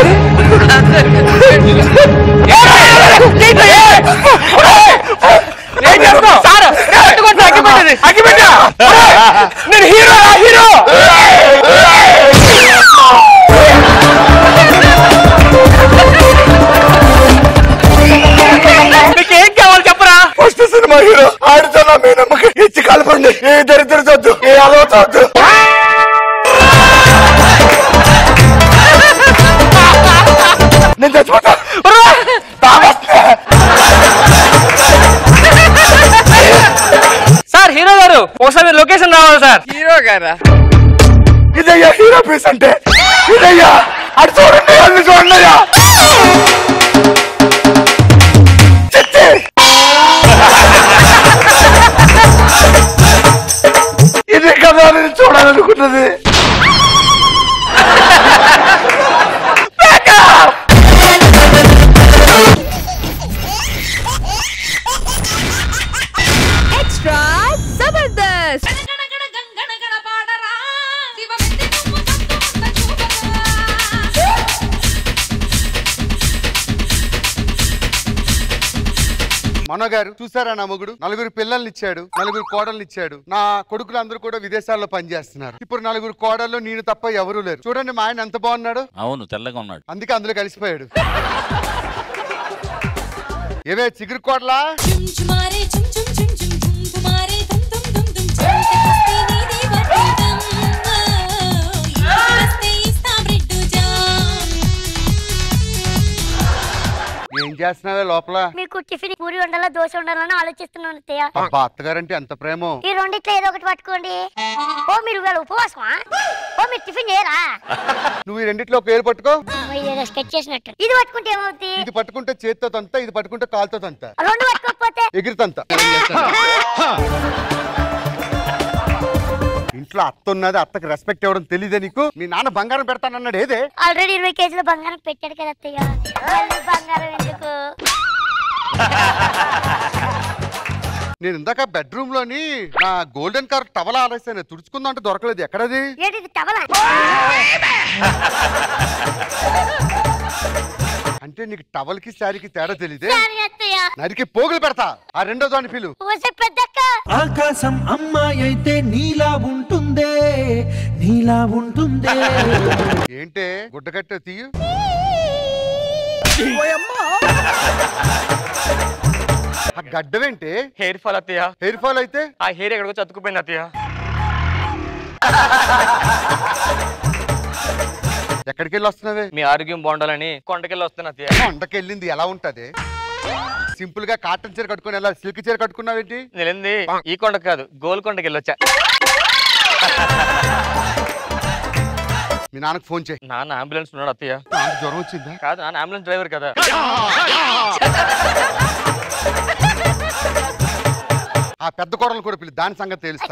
ఏం చేస్తావు సార్ పట్టుకోండి సార్, అగ్గిపెట్టండి. అగ్గిపెట్టా నేను హీరో హీరో మీకు ఏం కావాలి చెప్పరా ఫస్ట్ సినిమా హీరో ఆడితో నా మేనమ్మకి ఇచ్చి కలపండి ఏ దరిద్ర చొద్దు ఏ అలవ చొద్దు నేను చచ్చిపోతా సార్ హీరో గారు ఒకసారి మీరు లొకేషన్ రావాలి సార్ హీరో గారా ఇదయ్యా హీరో పీస్ అంటే ఇదయ్యా అటు చూడండి అన్ని చూడండి అయ్యా చిచ్చి. ఇది కదా నేను చూడాలనుకున్నది ఎక్స్ట్రా జబర్దస్త్ మనో గారు చూసారా నా మొగుడు నలుగురు పిల్లల్ని ఇచ్చాడు నలుగురు కోడల్ని ఇచ్చాడు నా కొడుకులు అందరూ కూడా విదేశాల్లో పనిచేస్తున్నారు ఇప్పుడు నలుగురు కోడళ్ళు నేను తప్ప ఎవరూ లేరు చూడండి మా ఆయన ఎంత బాగున్నాడు అవును తెల్లగా ఉన్నాడు అందుకే అందులో కలిసిపోయాడు ఏవే చిగురు కోడలా ఏం చేస్తున్నావే లోపల మీకు టిఫిన్ పూరి ఉండాలా దోశ ఉండాలని ఆలోచిస్తున్నాను అత్తయ్య అబ్బా అత్తగారంటే ఎంత ప్రేమో ఈ రెండిట్లో ఏదో ఒకటి పట్టుకోండి ఓ మీరు ఇవాళ ఉపవాసమా ఓ మీరు టిఫిన్ చేయరా నువ్వు ఈ రెండిట్లో ఒక ఏరు పట్టుకో ఏదో స్కెచ్ చేసినట్టు ఇది పట్టుకుంటే ఏమవుతుంది ఇది పట్టుకుంటే చేతితో తంత ఇది పట్టుకుంటే కాలుతో తంత రెండు పట్టుకోకపోతే ఎగిరితంత ఇంట్లో అత్త ఉన్నది అత్తకి రెస్పెక్ట్ ఇవ్వడం తెలియదే నీకు మీ నాన్న బంగారం పెడతానన్నాడు ఏదే ఆల్రెడీ ఇరవై కేజీల బంగారం పెట్టాడు కదా అత్తయ్య మళ్ళీ బంగారం ఎందుకు నేను ఇందాక బెడ్రూమ్ లోని నా గోల్డెన్ కార్ టవల్ ఆలేసాను తుడుచుకుందాం అంటే దొరకలేదు ఎక్కడది ఏంటి ఇది తవలా అంటే నీకు టవల్ కి శారీకి తేడా తెలియదే నరికి పోగులు పెడతా ఆ రెండో దాని పిలు ఆకాశం అమ్మాయి అయితే నీలా ఉంటుందే నీలా ఉంటుందే ఏంటే గుడ్డకట్ట తీయు ఆ గడ్డమేంటి హెయిర్ ఫాల్ అత్తయ్య హెయిర్ ఫాల్ అయితే ఆ హెయిర్ ఎక్కడికో చతుకుపోయింది అత్తయ్య ఎక్కడికి వెళ్ళి వస్తున్నావే మీ ఆరోగ్యం బాగుండాలని కొండకెళ్ళి వస్తున్నా అత్తయ్య కొండకెళ్ళింది ఎలా ఉంటది సింపుల్ గా కాటన్ చీర కట్టుకుని ఎలా సిల్క్ చీర కట్టుకున్నావేంటి నేను వెళ్ళింది ఈ కొండ కాదు గోల్కొండకి వెళ్ళొచ్చా మీ నాన్నకు ఫోన్ చేయి నాన్న అంబులెన్స్ ఉన్నాడు అత్తయ్య నాకు జ్వరం వచ్చిందా కాదు నాన్న అంబులెన్స్ డ్రైవర్ కదా ఆ పెద్ద కోడలు కూడా పిల్లి దాని సంగతి తెలుస్తా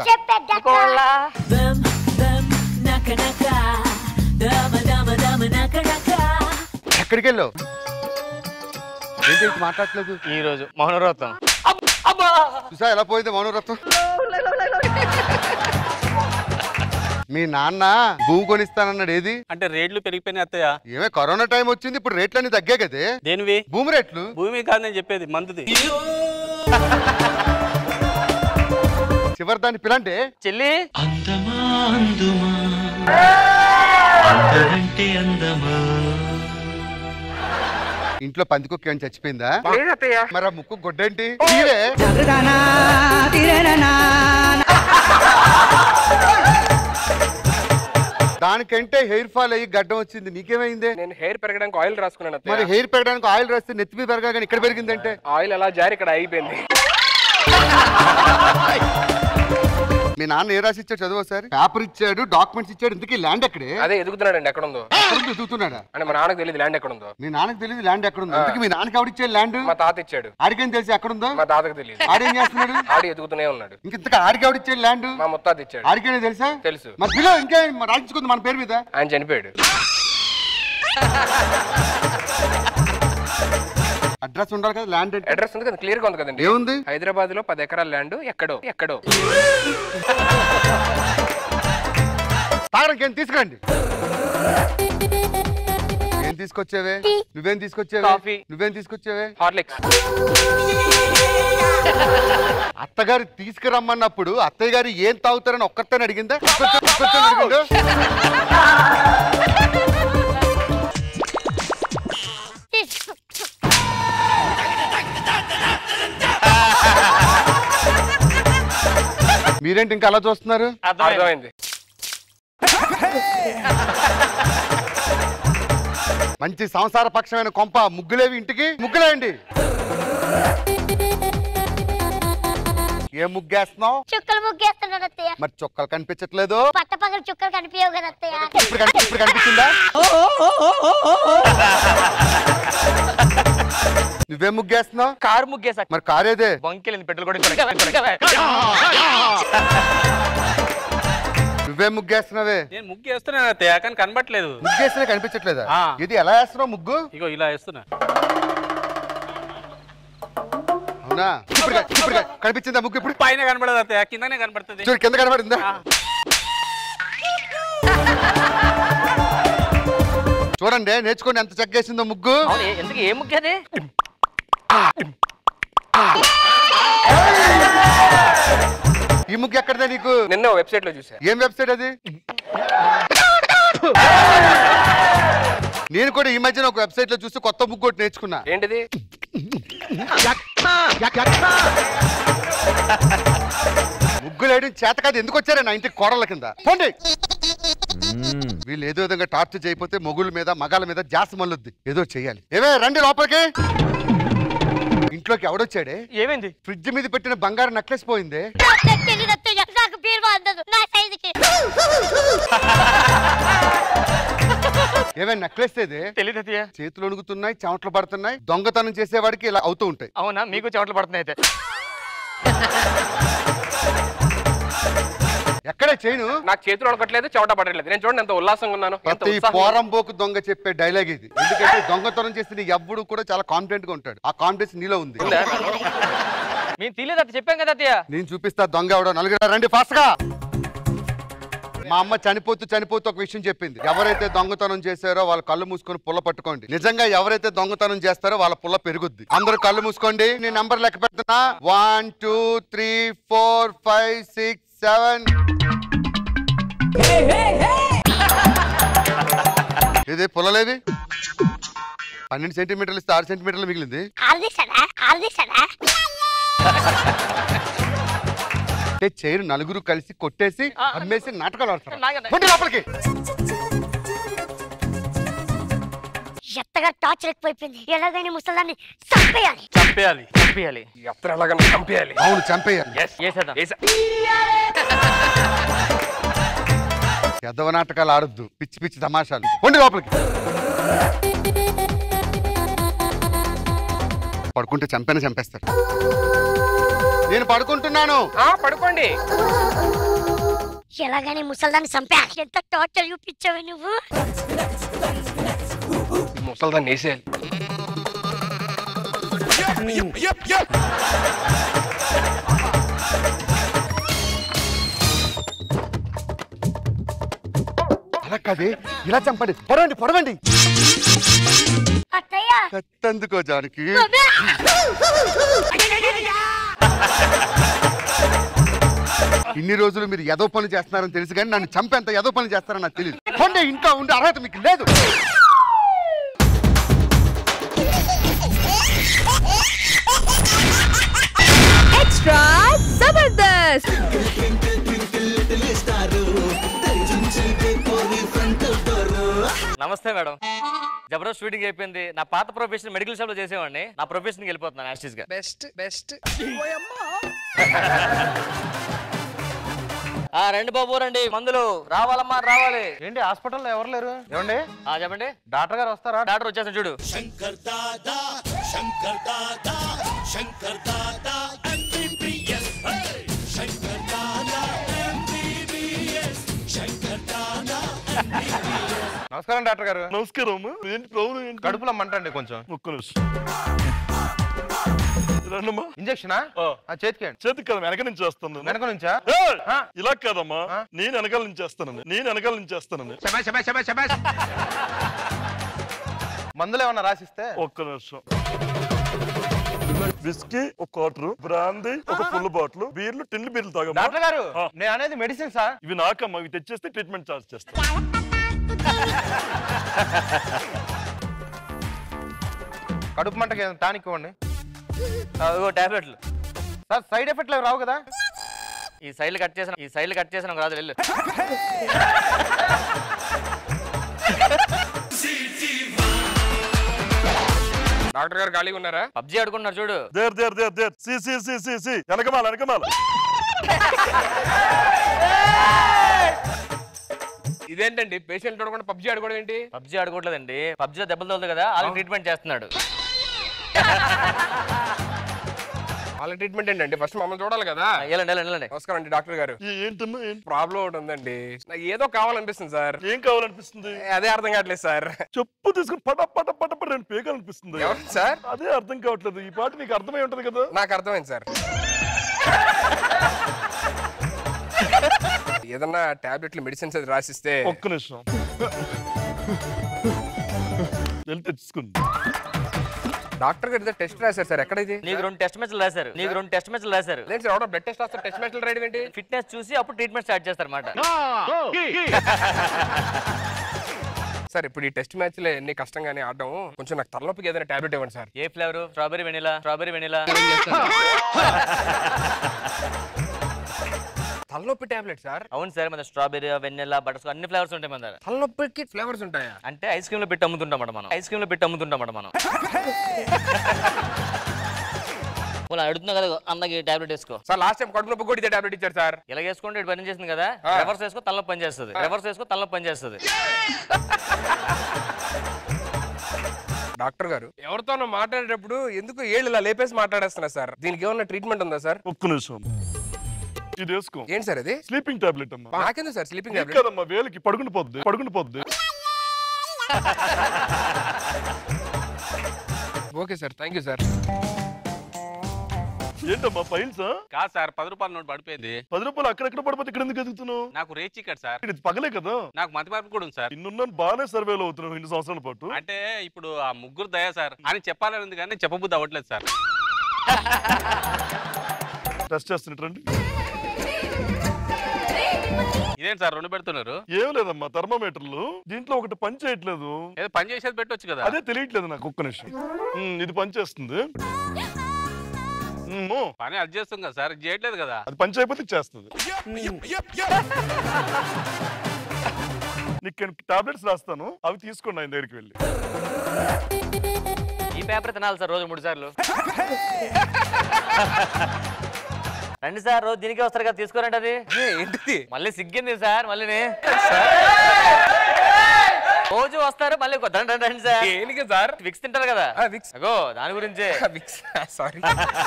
ఎక్కడికి వెళ్ళావు ఏంటి ఇంక మాట్లాడట్లేదు ఈ రోజు మౌనవ్రతం చూసా ఎలా పోయింది మౌనవ్రతం మీ నాన్న భూమి కొనిస్తానన్నాడు ఏది అంటే రేట్లు పెరిగిపోయినాయి అత్తయ్య ఏమే కరోనా టైం వచ్చింది ఇప్పుడు రేట్లన్నీ తగ్గే కదే దేనివి భూమి రేట్లు భూమి కాదు నేను చెప్పేది మందుది చివరి దాన్ని పిలంటే చెల్లి అందమా అందుమా అందరంటే అందమా ఇంట్లో పందికొక్క ఏమైనా చచ్చిపోయిందా లేదు అత్తయ్య మరి ఆ ముక్కు గొడ్డేంటి తీరే దానికంటే హెయిర్ ఫాల్ అయ్యి గడ్డం వచ్చింది నీకేమైంది నేను హెయిర్ పెరగడానికి ఆయిల్ రాసుకున్నాను మరి అత్తయ్య హెయిర్ పెరగడానికి ఆయిల్ రాస్తే నెత్తి మీద పెరగా కానీ ఇక్కడ పెరిగిందంటే ఆయిల్ ఎలా జారి ఇక్కడ అయిపోయింది మీ నాన్న ఏ రాసి ఇచ్చాడు చదువు ఒకసారి పేపర్ ఇచ్చాడు డాక్యుమెంట్స్ ఇచ్చాడు ఇంతకీ ల్యాండ్ ఎక్కడే అదే ఎదుగుతున్నాడండి ఎక్కడ ఉందో ఎదుగుతున్నాడా అంటే మా నాన్నకు తెలియదు ల్యాండ్ ఎక్కడ ఉందో మీ నాన్నకి తెలియదు ల్యాండ్ ఎక్కడ ఉందో ఇంతకీ మీ నాన్నకి ఎవడిచ్చాడు ల్యాండ్ మా తాత ఇచ్చాడు ఆడికేం తెలిసి ఎక్కడ ఉందో మా తాతకు తెలియదు ఆడేం చేస్తున్నాడు ఆడి ఎదుగుతూనే ఉన్నాడు ఇంక ఇంతకు ఆడికి ఎవడిచ్చాడు ల్యాండ్ మా ముత్తాత ఇచ్చాడు ఆడికేనే తెలుసా తెలుసు మరి పిల్ల ఇంకే రాయించుకుంది మన పేరు మీద ఆయన చనిపోయాడు అడ్రస్ ఉండాలి కదా ల్యాండ్ అంటే అడ్రస్ ఉంది కదా క్లియర్ గా ఉంది కదండి ఏముంది హైదరాబాద్ లో పది ఎకరాల ల్యాండ్ ఎక్కడో ఎక్కడో తాగడానికి ఏం తీసుకురండి ఏం తీసుకొచ్చావే నువ్వేం తీసుకొచ్చావే కాఫీ. నువ్వేం తీసుకొచ్చావే హార్లిక్స్ అత్తగారు తీసుకురమ్మన్నప్పుడు అత్తయ్య గారు ఏం తాగుతారని ఒక్కరితోనే అడిగిందా ఒక్కరితో- ఒక్కరితోనే అడిగిందా? మీరేంటి ఇంకా అలా చూస్తున్నారు అర్థమైంది మంచి సంసార పక్షమైన కొంప ముగ్గులేవి ఇంటికి ముగ్గులేయండి ఏ ముగ్గేస్తున్నావు చుక్కలు ముగ్గేస్తున్నాడు అత్తయ్య మరి చుక్కలు కనిపించట్లేదు పట్టపగల చుక్కలు కనిపించవు కదా అత్తయ్య ఇప్పుడు కని- ఇప్పుడు కనిపించిందా నువ్వేం ముగ్గేస్తున్నావు కారు ముగ్గేసా మరి కారేదే బంకెళ్ళింది పెట్రోల్ కూడా నువ్వేం ముగ్గేస్తున్నావే నేను ముగ్గు వేస్తున్నాను అత్తయ్య కానీ కనబట్లేదు ముగ్గేసినా కనిపించట్లేదా ఆ. ఇది ఎలా వేస్తున్నావు ముగ్గు ఇగో ఇలా వేస్తున్నా అవునా ఇప్పుడు క- ఇప్పుడు క- కనిపించిందా ముగ్గు ఇప్పుడు పైన కనబడదు అత్తయ్య కిందనే కనబడుతుంది చూడు కింద కనబడిందా చూడండి నేర్చుకోండి ఎంత చెక్కేసిందో ముగ్గు అవును ఏ- ఎందుకు ఏ ముగ్గేది ఈ ముగ్గు ఎక్కడదే నీకు నిన్న వెబ్సైట్ లో చూసా ఏం వెబ్సైట్ అది నేను కూడా ఈ మధ్యన ఒక వెబ్సైట్ లో చూసి కొత్త ముగ్గు ఒకటి నేర్చుకున్నా ఏంటిది ముగ్గులు వేయడం చేత కాదు ఎందుకు వచ్చారా నా ఇంటికి కోడల కింద పోండి వీళ్ళు ఏదో విధంగా టార్చర్ చేయకపోతే మొగుల మీద మగాల మీద జాస మల్లుద్ది ఏదో చెయ్యాలి ఏమే రండి లోపలికి ఇంట్లోకి ఎవడొచ్చాడే ఏమైంది ఫ్రిడ్జ్ మీద పెట్టిన బంగారు నెక్లెస్ పోయిందే నాకు తెలియదు అత్తయ్య నాకు బీరువా అందదు నా సైజుకి ఏమైనా నెక్లెస్ ఏదే తెలియదు అత్తయ్య చేతులు వణుకుతున్నాయి చెమటలు పడుతున్నాయి దొంగతనం చేసేవాడికి ఇలా అవుతూ ఉంటాయి అవునా మీకు చెమటలు పడుతున్నాయి అయితే ఎక్కడే చేయను నాకు చేతులు వడకట్లేదు చెమట పడట్లేదు నేను చూడండి ఎంత ఉల్లాసంగా ఉన్నాను ఎంత ప్రతి ఉత్సాహంగా పోరంబోకు దొంగ చెప్పే డైలాగ్ ఇది ఎందుకంటే దొంగతనం చేస్తే నీ ఎవ్వడు కూడా చాలా కాన్ఫిడెంట్ గా ఉంటాడు ఆ కాన్ఫిడెన్స్ నీలో ఉంది ఉందా? మేము తెలియదు అత్త చెప్పాం కదా అత్తయ్య నేను చూపిస్తా దొంగ ఎవడో నలుగురు రండి ఫాస్ట్ గా మా అమ్మ చనిపోతూ చనిపోతూ ఒక విషయం చెప్పింది ఎవరైతే దొంగతనం చేశారో వాళ్ళ కళ్ళు మూసుకొని పుల్ల పట్టుకోండి నిజంగా ఎవరైతే దొంగతనం చేస్తారో వాళ్ళ పుల్ల పెరుగుద్ది అందరూ కళ్ళు మూసుకోండి నేను నంబర్ లెక్క పెడుతున్నా one two three four five six seven ఇది పుల్లలేవి పన్నెండు సెంటీమీటర్లు ఇస్తే ఆరు సెంటీమీటర్లు మిగిలింది ఆర్దిస్తాడా ఆర్దిస్తాడా అంటే చైర్ నలుగురు కలిసి కొట్టేసి అమ్మేసి నాటకాలు ఆడతారు నాగండి. పొండి లోపలికి ఎత్తగా టార్చర్ ఎక్కువైపోయింది ఎలాగైనా ముసలాన్ని చంపేయాలి చంపేయాలి చంపేయాలి ఎత్తరు ఎలాగన్నా చంపేయాలి అవును చంపేయాలి వేసేద్దాం ఎద్దవ నాటకాలు ఆడొద్దు పిచ్చి పిచ్చి తమాషాలు పొండి లోపలికి పడుకుంటే చంపేన చంపేస్తారు నేను పడుకుంటున్నాను పడుకోండి ఎలాగైనా ముసల్దాన్ని చంపేయాలి ఎంత టార్చర్ చూపించావు నువ్వు ముసల్దాన్ని వేసేయాలి అలా కాదే ఇలా చంపండి పొడవండి పొడవండి అత్తయ్య కత్తందుకో జానకి ఇన్ని రోజులు మీరు ఎదో పని చేస్తున్నారని తెలుసు కానీ నన్ను చంపేంత ఎదో పని చేస్తారని నాకు తెలియదు కొండే ఇంట్లో ఉండే అర్హత మీకు లేదు ఎక్స్ట్రా జబర్దస్త్ నమస్తే మేడం జబర్దస్త్ షూటింగ్ అయిపోయింది నా పాత ప్రొఫెషన్ మెడికల్ షాప్ లో చేసేవాడిని నా ప్రొఫెషన్ కి వెళ్ళిపోతున్నాను యాస్టిస్ గా బెస్ట్ బెస్ట్ ఆ రండి బాబు రండి మందులు రావాలమ్మా రావాలి ఏంటి హాస్పిటల్లో ఎవరు లేరు ఏమండి ఆ చెప్పండి డాక్టర్ గారు వస్తారా డాక్టర్ వచ్చేసాను చూడు శంకర్ దాదా శంకర్ దాదా శంకర్ దాదా ఎంబీబీఎస్ శంకర్ దాదా ఎంబీబీఎస్ శంకర్ దాదా నమస్కారం డాక్టర్ గారు నమస్కారం ఏంటి ప్రాబ్లం ఏంటి కడుపులో మంటండి కొంచెం ఒక్క నిమిషం రండమ్మా ఇంజక్షనా ఆ చేతికేయండి చేతికి కదా వెనక నుంచి చేస్తాను వెనక నుంచా ఏయ్! ఇలా కాదమ్మా నేను వెనకాల నుంచి చేస్తానండి నేను వెనకాల నుంచి చేస్తానండి మందులు ఏమన్నా రాసిస్తే ఒక్క నిమిషం విస్కీ ఒక క్వార్టర్ బ్రాందీ ఒక ఫుల్ బాటిల్ బీర్లు టిన్లు బీర్లు తాగమ్మా డాక్టర్ గారు ఆ. నేను అనేది మెడిసిన్ సార్ ఇవి నాకమ్మా ఇవి తెచ్చేస్తే ట్రీట్మెంట్ చార్జ్ చేస్తా కడుపు మంటకి టానిక్ ఇవ్వండి టాబ్లెట్లు సార్ సైడ్ ఎఫెక్ట్లు రావు కదా ఈ సైడ్లు కట్ చేసిన ఈ సైడ్లు కట్ చేసిన రాదు వెళ్ళు డాక్టర్ గారు ఖాళీగా ఉన్నారా పబ్జీ ఆడుకుంటున్నారు చూడు there there there there see see see see see వెనకమాల వెనకమాల ఇదేంటండి పేషెంట్ కూడా పబ్జీ ఆడుకోవడం ఏంటి పబ్జీ ఆడుకోవట్లేదండి పబ్జీలో దెబ్బలు తోలుతుంది కదా వాళ్ళకి ట్రీట్మెంట్ చేస్తున్నాడు వాళ్ళ ట్రీట్మెంట్ ఏంటండి ఫస్ట్ మమ్మల్ని చూడాలి కదా వెళ్ళండి వెళ్ళండి వెళ్ళండి నమస్కారం అండి డాక్టర్ గారు ఏంటమ్మా ఏంటి ప్రాబ్లం ఒకటి ఉందండి నాకు ఏదో కావాలనిపిస్తుంది సార్ ఏం కావాలనిపిస్తుంది అదే అర్థం కావట్లేదు సార్ చెప్పు తీసుకుని పట పట పట పట రెండు పేకాలనిపిస్తుంది ఎవరు సార్ అదే అర్థం కావట్లేదు ఈ పాట నీకు అర్థమై ఉంటది కదా నాకు అర్థమైంది సార్ ఏదన్నా టాబ్లెట్లు మెడిసిన్స్ అది రాసిస్తే ఒక్క నిమిషం వెళ్ళి తెచ్చుకుంది డాక్టర్ గారు టెస్ట్ రాశారు సార్ ఎక్కడ ఇది నీకు రెండు టెస్ట్ మ్యాచ్లు రాశారు నీకు రెండు టెస్ట్ మ్యాచ్లు రాశారు లేదు సార్ ఎవడో బ్లడ్ టెస్ట్ రాస్తారు టెస్ట్ మ్యాచ్లు రాయడం ఏంటి ఫిట్నెస్ చూసి అప్పుడు ట్రీట్మెంట్ స్టార్ట్ చేస్తారు అనమాట సార్ ఇప్పుడు ఈ టెస్ట్ మ్యాచ్ లో ఎన్ని కష్టంగానే ఆడడం కొంచెం నాకు తలనొప్పికి ఏదైనా టాబ్లెట్ ఇవ్వండి సార్ ఏ flavour strawberry vanilla strawberry vanilla తలనొప్పి టాబ్లెట్ సార్ అవును సార్ మన స్ట్రాబెరీ వెనిలా బటర్ అన్ని ఫ్లేవర్స్ ఉంటాయి మన దగ్గర తలనొప్పికి ఫ్లేవర్స్ ఉంటాయా అంటే ఐస్ క్రీమ్ లో పెట్టి అమ్ముతుంటాం అన్నమాట మనం ఐస్ క్రీమ్ లో పెట్టి అమ్ముతుంటాం అన్నమాట మనం వాళ్ళు అడుగుతున్నా కదా అన్నకి టాబ్లెట్ వేసుకో సార్ లాస్ట్ టైం కడుపు నొప్పి కూడా ఇదే టాబ్లెట్ ఇచ్చారు సార్ ఇలా వేసుకుంటే ఇటు పని చేసింది కదా రివర్స్ వేసుకో తలనొప్పి పని చేస్తుంది రివర్స్ వేసుకో తలనొప్పి పని చేస్తుంది డాక్టర్ గారు ఎవరితోనో మాట్లాడేటప్పుడు ఎందుకు ఏళ్ళు ఇలా లేపేసి మాట్లాడేస్తున్నా సార్ దీనికి ఏమన్నా ట్రీట్మెంట్ ఉందా సార్ ఒక్క నిమిషం ఇది వేసుకో ఏంటి సార్ ఇది స్లీపింగ్ టాబ్లెట్ అమ్మా నాకెందుకు సార్ స్లీపింగ్ నీకు టాబ్లెట్ కదమ్మా వేలికి పడుకుని పోద్ది పడుకుని పోద్ది okay sir thank you sir ఏంటమ్మా ఫైల్స్ కాదు సార్ పది రూపాయల నోట్ పడిపోయింది పది రూపాయలు అక్కడెక్కడ పడిపోతే ఇక్కడ ఎందుకు ఎదుగుతున్నావు నాకు రేచి ఇక్కడ సార్ ఇది పగలే కదా నాకు మతి మార్పు కూడా ఉంది సార్ ఇన్నున్నాను బాగానే సర్వేలో అవుతున్నావు ఇన్ని సంవత్సరాల పాటు అంటే ఇప్పుడు ఆ ముగ్గురు దయా సార్ అని చెప్పాలని ఉంది కానీ చెప్పబుద్ధి అవ్వట్లేదు సార్ టెస్ట్ చేస్తున్నట్టు ఇదేంటి సార్ రెండు పెడుతున్నారు ఏం లేదమ్మా థర్మోమీటర్లు దీంట్లో ఒకటి పని చేయట్లేదు ఏదో పని చేసేది పెట్టొచ్చు కదా అదే తెలియట్లేదు నాకు ఒక్క నిమిషం ఉమ్, ఇది పని చేస్తుంది ఉమ్, ఓ, పని అది చేస్తుంది కదా సార్ ఇది చేయట్లేదు కదా అది పని చేయకపోతే చేస్తుంది నీకు టాబ్లెట్స్ రాస్తాను అవి తీసుకోండి ఆయన దగ్గరికి వెళ్ళి ఈ పేపర్ తినాలి సార్ రోజు మూడు సార్లు రండి సార్ రోజు దీనికే వస్తారు కదా తీసుకోరండి అది ఏంటిది మళ్ళీ సిగ్గింది సార్ మళ్ళీ రోజు వస్తారు మళ్ళీ కొ- రండి రండి, రండి సార్ దేనికి సార్ విక్స్ తింటారు కదా విక్స్ అగో దాని గురించే విక్స్ సారీ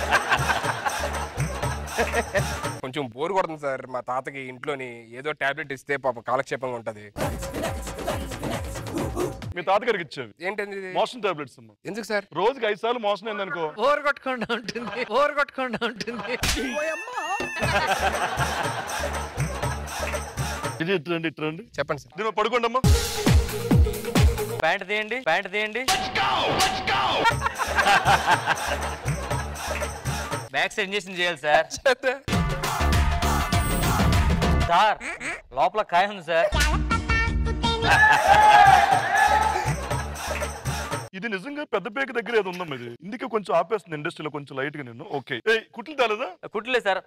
కొంచెం బోర్ కొడుతుంది సార్ మా తాతకి ఇంట్లోని ఏదో టాబ్లెట్ ఇస్తే పాప కాలక్షేపంగా ఉంటది మీ తాతగారికి ఇచ్చేవి ఏంటండి ఇది? మోషన్ టాబ్లెట్స్ అమ్మా ఎందుకు సార్ రోజుకి ఐదు సార్లు మోషన్ అయిందనుకో ఓర్ కొట్టకుండా ఉంటుంది ఓర్ కొట్టకుండా ఉంటుంది ఇది ఇట్రండి ఇట్రండి చెప్పండి సార్ దీని పడుకోండి అమ్మా ప్యాంట్ తీయండి ప్యాంట్ తీయండి బ్యాక్స్ ఇంజెక్షన్ చేయాలి సార్ సార్ లోపల కాయ ఉంది సార్ ఇది నిజంగా పెద్ద పేక దగ్గర ఏదో ఉందమ్మా ఇది ఇందుకే కొంచెం ఆపేస్తుంది ఇండస్ట్రీలో కొంచెం లైట్ గా నేను ఓకే ఏయ్ కుట్లు తాలేదా కుట్లే సార్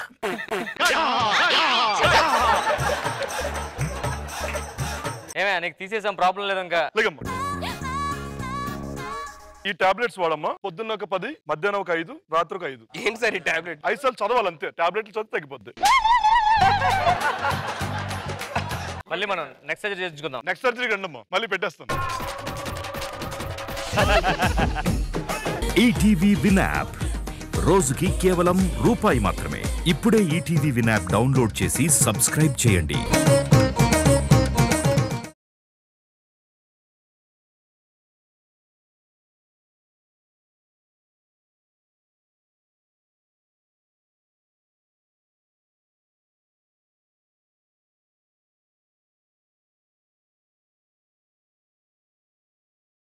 ఏమే నీకు తీసేసాం ప్రాబ్లం లేదు ఇంకా లేదమ్మా ఈ టాబ్లెట్స్ వాడమ్మా పొద్దున్న ఒక పది మధ్యాహ్నం ఒక ఐదు రాత్రి ఒక ఐదు ఏంటి సార్ ఈ టాబ్లెట్ ఐదు సార్లు చదవాలి అంతే టాబ్లెట్లు చదివి తగ్గిపోద్ది మళ్ళీ మనం నెక్స్ట్ సర్జరీ చేయించుకుందాం నెక్స్ట్ సర్జరీ రండమ్మా మళ్ళీ పెట్టేస్తాను ఈటీవీ విన్ యాప్ రోజుకి కేవలం రూపాయి మాత్రమే ఇప్పుడే ఈటీవీ విన్ యాప్ డౌన్లోడ్ చేసి సబ్స్క్రైబ్ చేయండి